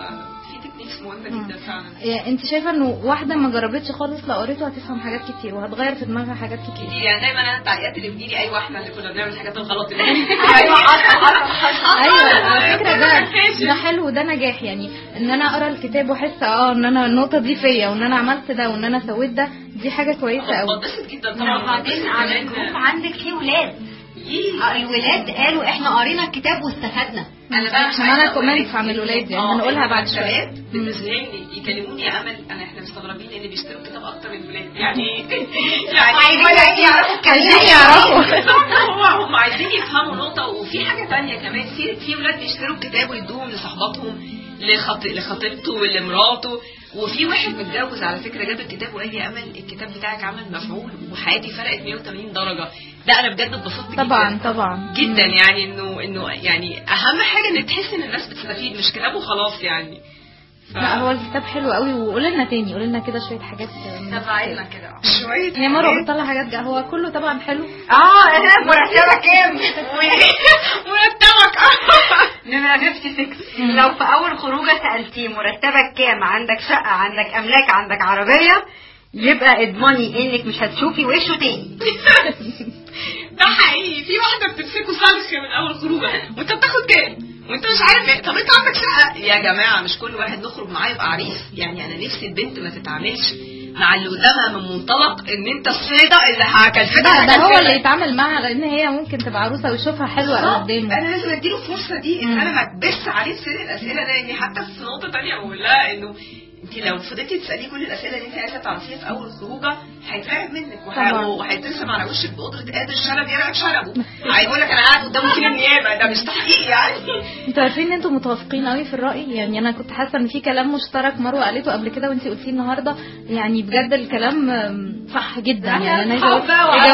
Speaker 6: في تكنيكس مهمة جدا فعلا
Speaker 2: يعني انت شايفه انه واحده ما جربتش خالص لو قريته هتفهم حاجات كتير وهتغير في دماغها حاجات كتير
Speaker 6: كتير يعني دايما انا التعليقات اللي بتجيلي ايوه احنا اللي كنا بنعمل الحاجات الغلط اللي
Speaker 3: ايوه حصل حصل حصل
Speaker 2: ايوه على فكره ده ده حلو ده نجاح يعني ان انا اقرا الكتاب واحس اه ان انا النقطه دي فيا وان انا عملت ده وان انا سويت ده دي حاجه كويسه قوي
Speaker 6: بتبسط جدا طبعا
Speaker 3: وبعدين على الجروب عندك في ولاد
Speaker 6: إيه.
Speaker 3: آه، الولاد قالوا احنا قرينا الكتاب واستفدنا
Speaker 6: انا بقى مش
Speaker 2: عشان
Speaker 6: عايزة
Speaker 2: انا
Speaker 6: أقول
Speaker 2: كومنت
Speaker 6: لك
Speaker 2: عن
Speaker 6: إن-
Speaker 2: الولاد يعني
Speaker 6: آه،
Speaker 2: هنقولها بعد
Speaker 6: الشباب
Speaker 2: شويه
Speaker 6: بالنسبه لي يكلموني يا امل انا احنا مستغربين ان بيشتروا كتاب اكتر من الولاد يعني يعني
Speaker 3: عايزين يعرفوا
Speaker 2: عايزين يعرفوا
Speaker 6: هم هم عايزين يفهموا نقطه وفي حاجه تانية كمان في في ولاد بيشتروا الكتاب ويدوهم لصحباتهم لخط... لخطيبته ولمراته وفي واحد متجوز على فكره جاب الكتاب وقال لي امل الكتاب بتاعك عمل مفعول وحياتي فرقت 180 درجه ده انا بجد اتبسطت جدا
Speaker 2: طبعا طبعا
Speaker 6: جدا يعني انه انه يعني اهم حاجه ان تحس ان الناس بتستفيد مش كتاب وخلاص يعني ف...
Speaker 2: لا هو الكتاب حلو قوي وقول لنا تاني قول لنا كده شويه حاجات
Speaker 3: طب عايزنا كده
Speaker 6: شويه
Speaker 2: هي مروه بتطلع حاجات جا- هو كله طبعا حلو
Speaker 3: اه انا مرتبه كام
Speaker 6: مرتبك
Speaker 3: نمرة 56 لو في أول خروجة سألتيه مرتبك كام عندك شقة عندك أملاك عندك عربية يبقى اضمني انك مش هتشوفي وشه تاني
Speaker 6: ده حقيقي في واحده بتمسكه صرخ من اول خروجه وانت بتاخد كام وانت مش عارف ايه طب انت عندك شقه يا جماعه مش كل واحد نخرج معاه يبقى عريس يعني انا نفسي البنت ما تتعاملش مع اللي قدامها من منطلق ان انت الصيده اللي هكلفتك
Speaker 2: ده, ده هو
Speaker 6: هكلفتك.
Speaker 2: اللي يتعامل معاها لان هي ممكن تبقى عروسه ويشوفها حلوه
Speaker 6: بالظبط.
Speaker 2: قدامه
Speaker 6: انا لازم اديله الفرصه دي ان انا ما اتبس عليه في سن الاسئله ده يعني حتى في نقطه تانية بقول لها انه انت لو فضلتي تساليه كل الاسئله اللي انت عايزه تعرفيها في اول خروجه هيترعب منك وه-
Speaker 2: طبعا.
Speaker 6: وهيترسم على وشك بقدره قادر شنب يرعب شنبه هيقول لك انا قاعد قدام وكيل النيابه ده مش تحقيق يعني
Speaker 2: انتوا عارفين ان انتوا متوافقين قوي في الراي يعني انا كنت حاسه ان في كلام مشترك مروه قالته قبل كده وانتي قلتيه النهارده يعني بجد الكلام م، صح جدا يعني انا عايزه اقول يا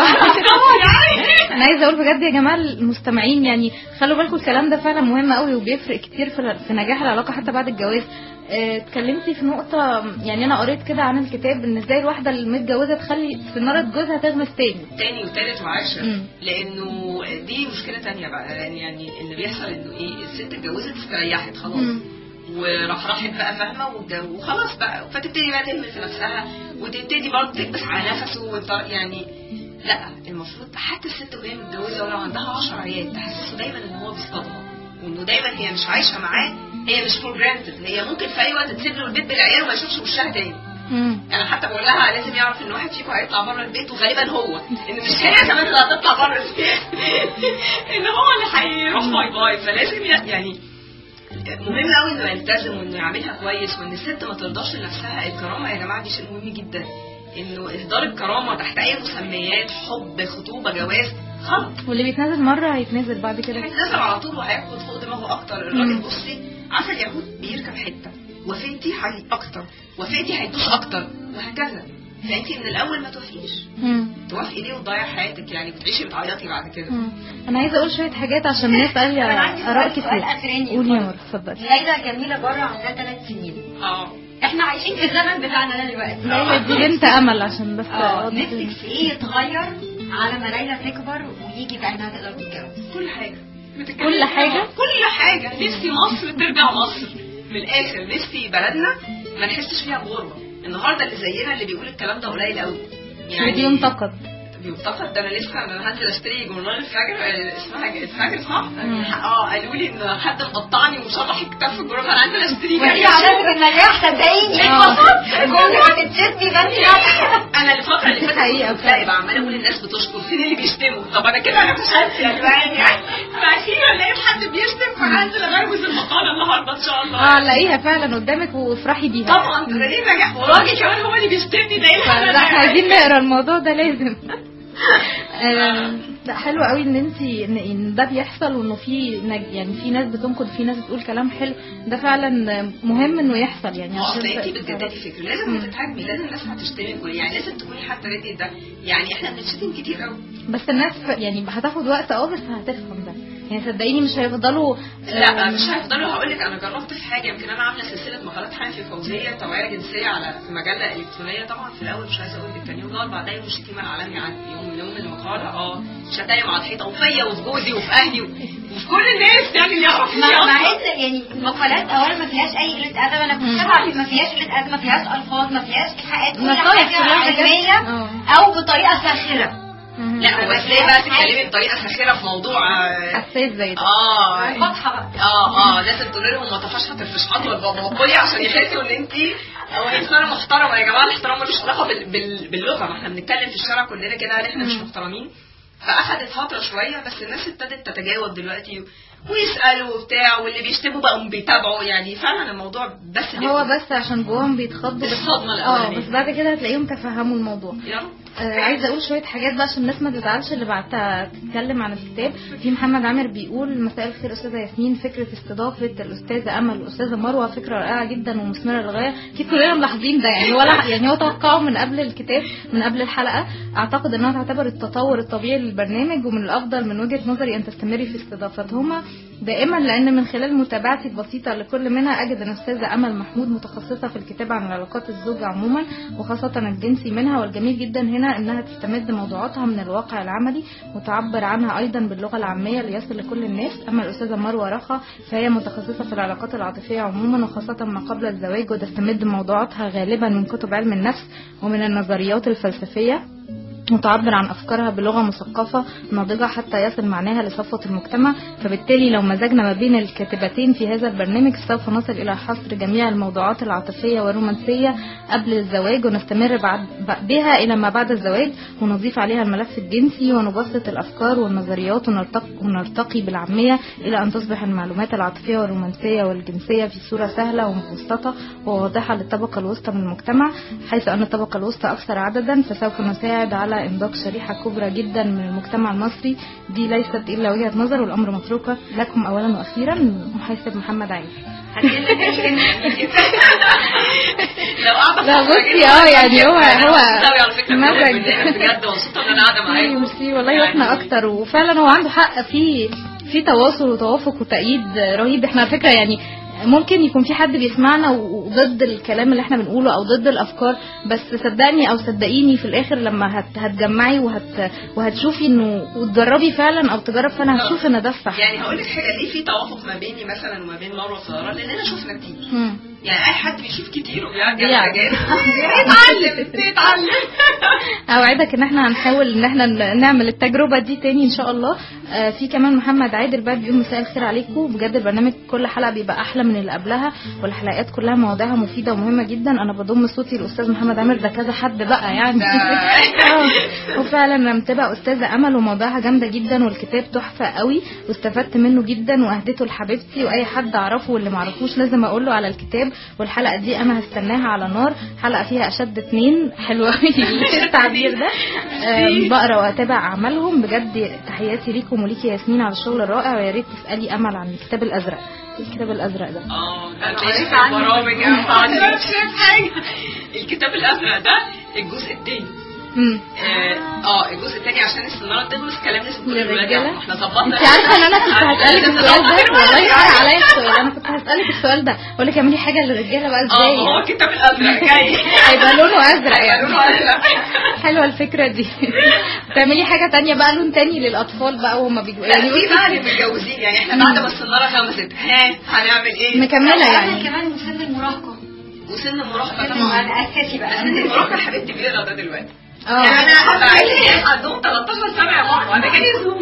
Speaker 2: جماعه انا عايزه اقول بجد يا جماعه المستمعين يعني خلوا بالكم الكلام ده فعلا مهم قوي وبيفرق كتير في في نجاح العلاقه حتى بعد الجواز اه، اتكلمتي في نقطة يعني أنا قريت كده عن الكتاب إن إزاي الواحدة المتجوزة تخلي سنارة جوزها تغمس تاني
Speaker 6: تاني وتالت وعاشر
Speaker 2: مم.
Speaker 6: لانه دي مشكله تانية بقى لان يعني اللي بيحصل انه ايه الست اتجوزت استريحت خلاص
Speaker 2: مم.
Speaker 6: وراح راحت بقى فاهمه والجو- وخلاص بقى فتبتدي بقى تهمل في نفسها وتبتدي برضه تكبس على نفسه وت- يعني لا المفروض حتى الست وهي متجوزه ولو عندها 10 عيال تحسسه دايما ان هو بيصطادها وانه دايما هي مش عايشه معاه هي مش فور جرانتد هي ممكن في اي وقت تسيب له البيت بالعيال وما يشوفش وشها تاني
Speaker 2: مم.
Speaker 6: انا حتى بقول لها لازم يعرف ان واحد فيكم هيطلع بره البيت وغالبا هو ان مش هي كمان اللي هتطلع بره البيت ان هو اللي هيروح باي باي فلازم ي- يعني مهم قوي انه يلتزم وانه يعملها كويس وان الست ما ترضاش لنفسها الكرامه يا جماعه دي شيء مهم جدا انه اصدار الكرامه تحت اي مسميات حب خطوبه جواز غلط
Speaker 2: واللي بيتنازل مرة هيتنازل بعد كده
Speaker 6: هيتنزل على طول وهياخد فوق دماغه اكتر الراجل بصي عارفه اليهود بيركب حته وفاتي هي اكتر وفاتي هيدوس اكتر وهكذا فانت من الاول ما توافقيش
Speaker 2: مم.
Speaker 6: توافقي ليه وتضيعي حياتك يعني بتعيشي بتعيطي بعد كده
Speaker 2: مم. انا عايزه اقول شويه حاجات عشان الناس قال
Speaker 3: أنا عندي
Speaker 2: لي
Speaker 3: سؤال-
Speaker 2: اراء
Speaker 3: سؤال
Speaker 2: كتير
Speaker 3: أخراني.
Speaker 2: قولي يا مروه اتفضلي
Speaker 3: ليلى جميلة بره عندها ثلاث سنين
Speaker 6: اه
Speaker 3: احنا عايشين في الزمن بتاعنا ده دلوقتي
Speaker 2: ليلى دي بنت امل عشان بس
Speaker 3: اه
Speaker 2: أوضح
Speaker 3: نفسك
Speaker 2: للناس.
Speaker 3: في ايه يتغير على ما ليلى تكبر ويجي في عينها تقدر تتجوز
Speaker 6: كل حاجه بتتكلم
Speaker 2: كل حاجة؟
Speaker 6: كل حاجه نفسي مصر ترجع مصر من الاخر نفسي بلدنا ما نحسش فيها بغربه النهارده اللي زينا اللي بيقول الكلام ده قليل قوي
Speaker 2: اللي بينتقد
Speaker 6: بينتقد ده انا لسه انا هنزل اشتري جورنال الفجر آه، اسمها ج- الفجر صح؟
Speaker 2: مم.
Speaker 6: اه قالوا لي ان حد مقطعني ومشرح الكتاب في الجورنال فانا هنزل اشتري
Speaker 3: وهي علامة النجاح صدقيني
Speaker 2: اه.
Speaker 3: كل ما تتشدي فانت ناجحة
Speaker 6: انا الفتره اللي فاتت
Speaker 2: حقيقة
Speaker 6: كنت لا يبقى عماله اقول الناس بتشكر فين اللي بيشتموا طب انا كده انا فشلت يا جدعان يعني فاخيرا لقيت حد بيشتم فهنزل اجوز المقاله النهارده ان شاء الله
Speaker 2: اه لاقيها فعلا قدامك وافرحي بيها
Speaker 6: طبعا ده دليل نجاح وراجل كمان هو اللي بيشتمني ده ايه الحل
Speaker 2: لا
Speaker 6: ده
Speaker 2: احنا عايزين نقرا الموضوع ده لازم آه، لا حلو قوي ان انت ان إن ده بيحصل وانه في نج- يعني في ناس بتنقد في ناس بتقول كلام حلو ده فعلا مهم انه يحصل يعني
Speaker 6: اه اصل انت
Speaker 2: عشان
Speaker 6: بتجددي فكر لازم تتهاجمي لازم الناس هتشتمك يعني لازم تكوني حتى ريدي ده يعني احنا بنتشتم كتير قوي
Speaker 2: بس الناس ف- يعني هتاخد وقت اه بس هتفهم ده يعني صدقيني مش هيفضلوا
Speaker 6: لا
Speaker 2: آه،
Speaker 6: مش هيفضلوا هقول لك انا جربت في حاجه يمكن انا عامله سلسله مقالات حنفي فوزيه توعيه جنسيه على في مجله الكترونيه طبعا في الاول مش عايزه اقول لك كان يوم نار بعدها يوم الشتيمه العالمي عندي يوم يوم المقاله اه شتايم على الحيطه وفيا وفي جوزي وفي اهلي وفي كل الناس يعني اللي يعرفوا
Speaker 3: مع مع ان يعني المقالات اولا ما فيهاش اي قله ادب انا كنت عارفه ما فيهاش قله ادب ما فيهاش الفاظ ما فيهاش ايحاءات كل
Speaker 2: نصايح
Speaker 3: حاجه
Speaker 2: كلها حاجات-
Speaker 3: علميه
Speaker 2: اه.
Speaker 3: او بطريقه ساخره
Speaker 2: مهم.
Speaker 6: لا هو ازاي بقى تتكلمي بطريقه ساخره في موضوع آه،
Speaker 2: حساس زي ده
Speaker 6: اه
Speaker 3: واضحه بقى
Speaker 6: اه اه لازم تقولي لهم ما تفشحت الفشحات والباباقية عشان يحسوا ان انت او انسانه محترمه يا جماعه الاحترام ملوش علاقه بال... بال... باللغه ما احنا بنتكلم في الشارع كلنا كده هل احنا مش محترمين فاخدت فتره شويه بس الناس ابتدت تتجاوب دلوقتي ويسالوا وبتاع واللي بيشتموا بقوا بيتابعوا يعني فعلا الموضوع بس
Speaker 2: هو بس عشان جواهم بيتخضوا بس
Speaker 6: الصدمة
Speaker 2: اه
Speaker 6: الأولانية.
Speaker 2: بس بعد كده هتلاقيهم تفهموا الموضوع
Speaker 6: يلا
Speaker 2: آه عايزه اقول شويه حاجات بقى عشان الناس ما تزعلش اللي بعتها تتكلم عن الكتاب في محمد عامر بيقول مساء الخير استاذه ياسمين فكره استضافه الاستاذه امل والاستاذه مروه فكره رائعه جدا ومثمره للغايه اكيد كلنا ملاحظين ده يعني ولا يعني هو توقعه من قبل الكتاب من قبل الحلقه اعتقد انها تعتبر التطور الطبيعي للبرنامج ومن الافضل من وجهه نظري ان تستمري في استضافتهما دائما لان من خلال متابعتي البسيطه لكل منها اجد ان الاستاذه امل محمود متخصصه في الكتابه عن علاقات الزوج عموما وخاصه الجنسي منها والجميل جدا هنا انها تستمد موضوعاتها من الواقع العملي وتعبر عنها ايضا باللغه العاميه ليصل لكل الناس اما الاستاذه مروه رخا فهي متخصصه في العلاقات العاطفيه عموما وخاصه ما قبل الزواج وتستمد موضوعاتها غالبا من كتب علم النفس ومن النظريات الفلسفيه وتعبر عن أفكارها بلغة مثقفة ناضجة حتى يصل معناها لصفوة المجتمع فبالتالي لو مزجنا ما بين الكاتبتين في هذا البرنامج سوف نصل إلى حصر جميع الموضوعات العاطفية والرومانسية قبل الزواج ونستمر بعد بها إلى ما بعد الزواج ونضيف عليها الملف الجنسي ونبسط الأفكار والنظريات ونرتقي, ونرتقي بالعامية إلى أن تصبح المعلومات العاطفية والرومانسية والجنسية في صورة سهلة ومبسطة وواضحة للطبقة الوسطى من المجتمع حيث أن الطبقة الوسطى أكثر عددا فسوف نساعد على إنضاج شريحة كبرى جدا من المجتمع المصري دي ليست إلا وجهة نظر والأمر متروكة لكم أولا وأخيرا محاسب محمد عيد
Speaker 6: لو قاعده
Speaker 2: لا،
Speaker 6: في
Speaker 2: بصي، اه، يعني هو-
Speaker 6: أنا
Speaker 2: هو
Speaker 6: مبسوطة أوي على فكره
Speaker 2: مزج.
Speaker 6: بجد بجد مبسوطه ان انا قاعده
Speaker 2: ايوه
Speaker 6: معاكم
Speaker 2: ميرسي والله واحنا اكتر وفعلا هو عنده حق في في تواصل وتوافق وتأييد رهيب احنا على فكره يعني ممكن يكون في حد بيسمعنا وضد الكلام اللي احنا بنقوله او ضد الافكار بس صدقني او صدقيني في الاخر لما هت هتجمعي وهت وهتشوفي انه وتجربي فعلا او تجرب فعلا هتشوف ان ده الصح
Speaker 6: يعني هقول لك حاجه ليه في توافق ما بيني مثلا وما بين مروه وساره لاننا شفنا كتير
Speaker 2: مم.
Speaker 6: يعني اي حد بيشوف كتير وبيعدي
Speaker 2: بيعدي.
Speaker 6: على حاجات بيتعلم بيتعلم
Speaker 2: اوعدك ان احنا هنحاول ان احنا ن- نعمل التجربه دي تاني ان شاء الله آه، في كمان محمد عادل بقى بيقول مساء الخير عليكم بجد البرنامج كل حلقه بيبقى احلى من اللي قبلها والحلقات كلها مواضيعها مفيده ومهمه جدا انا بضم صوتي لاستاذ محمد عامر ده كذا حد بقى يعني آه، وفعلا انا متابعه استاذه امل وموضوعها جامده جدا والكتاب تحفه قوي واستفدت منه جدا واهديته لحبيبتي واي حد اعرفه واللي معرفوش لازم اقول له على الكتاب والحلقه دي انا هستناها على نار حلقه فيها اشد اتنين حلوه قوي التعبير ده آم، بقرا واتابع اعمالهم بجد تحياتي ليكم وليكي ياسمين على الشغل الرائع ويا ريت تسالي امل عن الكتاب الازرق إيه الكتاب الازرق ده
Speaker 6: اه ده
Speaker 3: أنا
Speaker 6: هتلاقيه
Speaker 3: قريت
Speaker 6: في
Speaker 3: عنه.
Speaker 6: البرامج يعني ما عندناش حاجه الكتاب الازرق ده الجزء الثاني
Speaker 2: امم
Speaker 6: اه آه، الجزء الثاني عشان السناره تخلص كلام لازم كل الولاد
Speaker 2: للرجالة؟
Speaker 6: يعرفوا. احنا ظبطنا
Speaker 2: انت عارفه ان انا كنت هسالك السؤال ده والله حرق عليا السؤال انا كنت هسالك السؤال ده اقول لك اعملي حاجه للرجاله بقى
Speaker 6: اه
Speaker 2: ازاي
Speaker 6: هو الكتاب الازرق جاي
Speaker 2: هيبقى لونه ازرق يعني
Speaker 6: لونه ازرق
Speaker 2: حلوه الفكره دي تعملي حاجه تانية بقى لون تاني للاطفال بقى وهم بيجوا
Speaker 6: يعني
Speaker 2: يعني
Speaker 6: في بقى اللي متجوزين يعني احنا بعد ما السناره خمست ها هنعمل ايه؟
Speaker 2: مكمله
Speaker 3: يعني
Speaker 2: يعني
Speaker 3: كمان سن المراهقه
Speaker 6: وسن المراهقه
Speaker 3: سن
Speaker 6: طبعا
Speaker 3: انا اساسي بقى
Speaker 6: سن المراهقه حبيبتي بيقرا ده دلوقتي
Speaker 2: اه
Speaker 6: يعني انا بعيد ناس عندهم 13 سنه يا ماما انا جالي زوم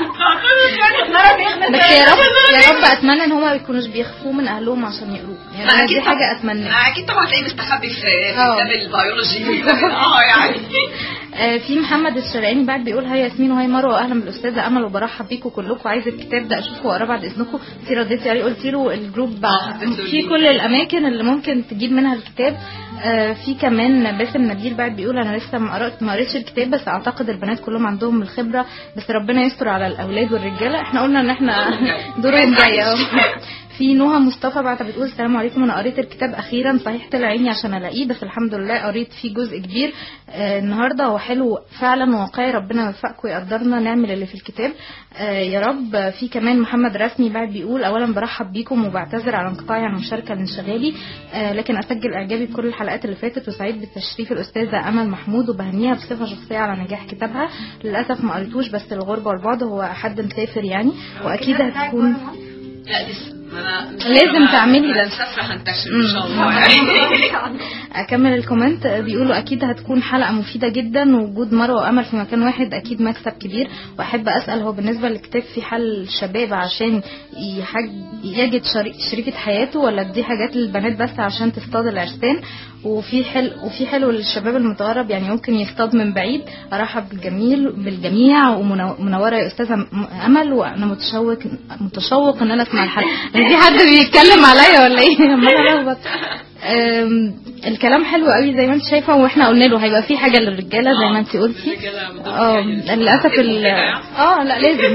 Speaker 6: 13 سنه
Speaker 2: بس يا رب يا رب اتمنى ان هم ما يكونوش بيخفوه من اهلهم عشان يقروه يعني أنا دي حاجه اتمناها
Speaker 6: اكيد طبعا تلاقيه مستخبي في في
Speaker 2: اه.
Speaker 6: كتاب البيولوجي اه يعني
Speaker 2: آه، في محمد الشرعيني بعد بيقول هاي ياسمين وهاي مروه واهلا بالاستاذه امل وبرحب بيكم كلكم عايز الكتاب ده اشوفه واقراه بعد اذنكم انت رديتي عليه قلتي له الجروب
Speaker 6: اه، حطيته
Speaker 2: في
Speaker 6: لي.
Speaker 2: كل الاماكن اللي ممكن تجيب منها الكتاب آه، في كمان باسم نبيل بعد بيقول انا لسه ما قرأت ما قريتش الكتاب بس اعتقد البنات كلهم عندهم الخبره بس ربنا يستر على الاولاد والرجاله احنا قلنا ان احنا دورهم جاي اه. في نهى مصطفى بعد بتقول السلام عليكم انا قريت الكتاب اخيرا صحيح طلع عيني عشان الاقيه بس الحمد لله قريت فيه جزء كبير آه النهارده هو حلو فعلا واقعي ربنا يوفقكم ويقدرنا نعمل اللي في الكتاب آه يا رب آه، في كمان محمد رسمي بعد بيقول اولا برحب بيكم وبعتذر على انقطاعي عن المشاركه لانشغالي آه لكن اسجل اعجابي بكل الحلقات اللي فاتت وسعيد بالتشريف الاستاذه امل محمود وبهنيها بصفه شخصيه على نجاح كتابها للاسف ما قريتوش بس الغربه والبعد هو حد مسافر يعني واكيد هتكون
Speaker 6: لا لسه ما انا مش
Speaker 2: لازم
Speaker 6: هبقى-
Speaker 2: تعملي
Speaker 6: أنا
Speaker 2: ده.
Speaker 6: مسافره هنتشر
Speaker 2: مم.
Speaker 6: ان شاء الله يعني
Speaker 2: اكمل الكومنت بيقولوا اكيد هتكون حلقه مفيده جدا ووجود مروه وامل في مكان واحد اكيد مكسب كبير واحب اسال هو بالنسبه للكتاب في حل الشباب عشان يحج يجد شري- شريكه حياته ولا دي حاجات للبنات بس عشان تصطاد العرسان وفي حل وفي حلو للشباب المتغرب يعني ممكن يصطاد من بعيد ارحب بالجميل بالجميع ومنوره يا استاذه م- امل وانا متشوق متشوق ان انا اسمع الحلقه في حد بيتكلم عليا ولا ايه عماله الخبط أم، الكلام حلو قوي زي ما انت شايفه واحنا قلنا له هيبقى في حاجه للرجاله زي ما انت قلتي
Speaker 6: الرجالة بدهم
Speaker 2: اه
Speaker 6: يعني
Speaker 2: للاسف ال
Speaker 6: يعني.
Speaker 2: اه لا لازم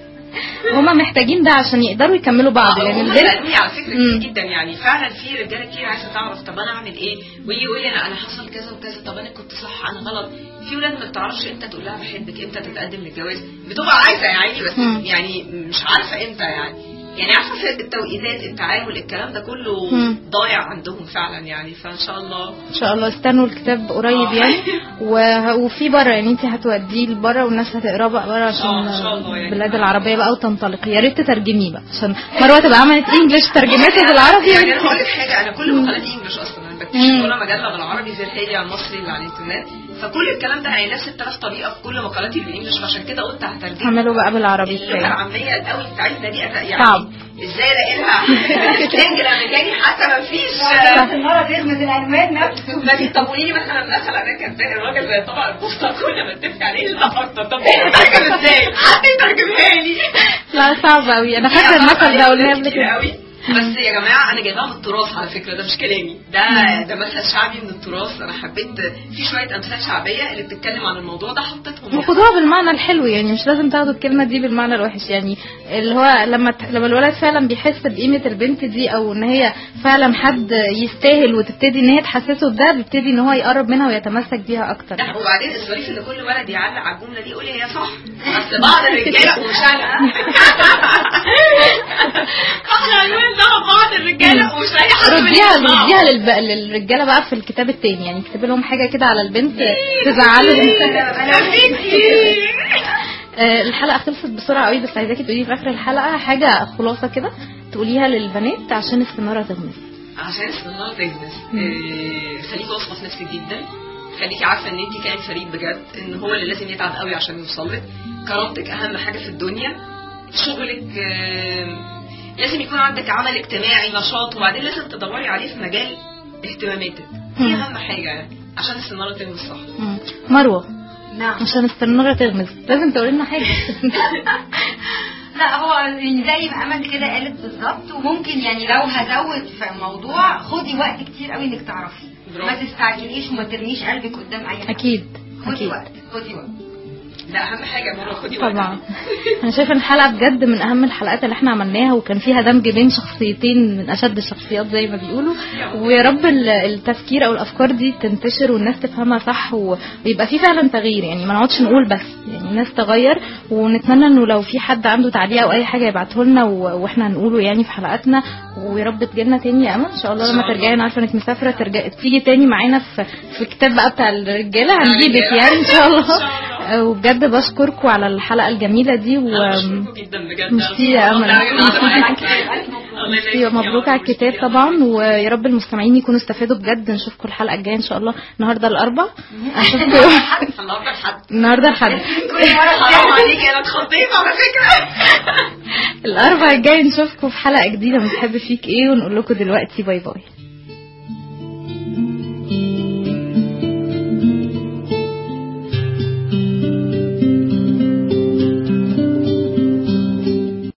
Speaker 2: هما محتاجين ده عشان يقدروا يكملوا بعض لان
Speaker 6: هم
Speaker 2: البنت
Speaker 6: سألوني على فكره
Speaker 2: مم.
Speaker 6: كتير جدا يعني فعلا في رجاله كتير عايزه تعرف طب انا اعمل ايه ويجي يقول لي انا انا حصل كذا وكذا طب انا كنت صح انا غلط في ولاد ما بتعرفش امتى تقول لها بحبك امتى تتقدم للجواز بتبقى عايزه يا عيني بس
Speaker 2: مم.
Speaker 6: يعني مش عارفه امتى يعني يعني عارفه في التوقيتات التعامل الكلام ده كله
Speaker 2: مم.
Speaker 6: ضايع عندهم فعلا يعني فان شاء الله
Speaker 2: ان شاء الله استنوا الكتاب قريب
Speaker 6: آه.
Speaker 2: يعني و- وفي بره يعني انت هتوديه لبره والناس هتقراه بقى بره عشان
Speaker 6: آه، إن شاء الله يعني.
Speaker 2: البلاد العربيه بقى وتنطلق يا ريت تترجميه بقى عشان مروه تبقى عملت انجلش ترجمته بالعربي
Speaker 6: يعني انا هقول لك حاجه انا كل مقالاتي انجلش اصلا انا بكتشف
Speaker 2: مم.
Speaker 6: ولا مجله بالعربي زي الهادي المصري اللي على الانترنت فكل الكلام ده هي نفس الثلاث طريقه في كل مقالاتي بالانجلش فعشان كده قلت هترجم
Speaker 2: اعملوا بقى بالعربي
Speaker 6: اللغه
Speaker 2: كفايه
Speaker 6: العاميه القوي بتاعتنا دي أت- يعني
Speaker 2: صعب.
Speaker 6: ازاي الاقي لها السلنج الامريكاني حتى ما فيش
Speaker 3: المرة تغمز العنوان نفسه
Speaker 6: ما في طب قولي لي مثلا مثلا انا كان تاني الراجل زي طبق البوسطه كل ما اتفق عليه ايه النهارده طب ايه ترجم ازاي؟ حد يترجمها لي
Speaker 2: لا صعب قوي انا فاكره المثل ده قلناه قبل
Speaker 6: كتير
Speaker 2: كده
Speaker 6: قوي بس يا جماعه انا جايباها من التراث على فكره ده مش كلامي ده ده مثل شعبي من التراث انا حبيت في شويه امثال شعبيه اللي بتتكلم عن الموضوع ده حطيتهم يعني.
Speaker 2: وخدوها بالمعنى الحلو يعني مش لازم تاخدوا الكلمه دي بالمعنى الوحش يعني اللي هو لما ت- لما الولد فعلا بيحس بقيمه البنت دي او ان هي فعلا حد يستاهل وتبتدي ان هي تحسسه بده بيبتدي ان هو يقرب منها ويتمسك بيها اكتر
Speaker 6: لا وبعدين الظريف ان كل ولد يعلق على الجمله دي يقول لي هي صح بس بعض الرجاله ومش انا احنا عنوان ده بعض الرجاله ومش اي حد
Speaker 2: رديها
Speaker 6: منهم.
Speaker 2: رديها للب... للرجاله بقى في الكتاب التاني يعني اكتبي لهم حاجه كده على البنت تزعلهم آه، الحلقه خلصت بسرعه قوي بس عايزاكي تقولي في اخر الحلقه حاجه خلاصه كده تقوليها للبنات عشان السناره تغمس
Speaker 6: عشان الصناعة تجنس إيه، خليكي واثقه في نفسك جدا خليكي عارفه ان انت كائن فريد بجد ان هو اللي لازم يتعب قوي عشان يوصل لك كرامتك اهم حاجه في الدنيا شغلك آم، لازم يكون عندك عمل اجتماعي نشاط وبعدين لازم تدوري عليه في مجال اهتماماتك دي
Speaker 2: مم.
Speaker 6: اهم حاجه يعني عشان الصناعة تغنس صح
Speaker 2: مم. مروه
Speaker 3: نعم
Speaker 2: عشان السناره تغمس لازم تقولي لنا حاجه
Speaker 3: لا هو يعني زي ما امل كده قالت بالظبط وممكن يعني لو هزود في الموضوع خدي وقت كتير قوي انك تعرفي
Speaker 6: برافو.
Speaker 3: ما تستعجليش وما ترميش قلبك قدام اي حد
Speaker 2: اكيد
Speaker 3: خدي
Speaker 2: اكيد
Speaker 3: وقت خدي وقت
Speaker 6: ده اهم حاجه مره خدي وقتك.
Speaker 2: طبعا انا شايفه ان الحلقه بجد من اهم الحلقات اللي احنا عملناها وكان فيها دمج بين شخصيتين من اشد الشخصيات زي ما بيقولوا ويا رب ال- التفكير او الافكار دي تنتشر والناس تفهمها صح و- ويبقى في فعلا تغيير يعني ما نقعدش نقول بس يعني الناس تغير ونتمنى انه لو في حد عنده تعليق او اي حاجه يبعته لنا و- واحنا هنقوله يعني في حلقاتنا ويا رب تجيلنا تاني يا امل ان شاء الله
Speaker 6: إن
Speaker 2: لما
Speaker 6: شاء الله.
Speaker 2: ترجعي انا عارفه انك مسافره ترجعي تيجي تاني معانا في في الكتاب بقى بتاع الرجاله هنجيبك يعني ان شاء الله
Speaker 6: إن شاء الله.
Speaker 2: وبجد بشكركم على الحلقه الجميله دي و
Speaker 6: أنا بشكركم جدا بجد
Speaker 2: ميرسي يا أمل.
Speaker 6: الله
Speaker 2: ميرسي
Speaker 6: يبارك
Speaker 2: مبروك على الكتاب طبعا ويا رب المستمعين يكونوا استفادوا بجد نشوفكم الحلقه الجايه ان شاء الله النهارده الاربع اشوفكم
Speaker 6: النهارده الحد
Speaker 2: النهارده الحد
Speaker 6: كل مره حرام عليكي انا اتخضيت على فكره
Speaker 2: الاربع الجاي نشوفكم في حلقه جديده من تحب فيك ايه ونقول لكم دلوقتي باي باي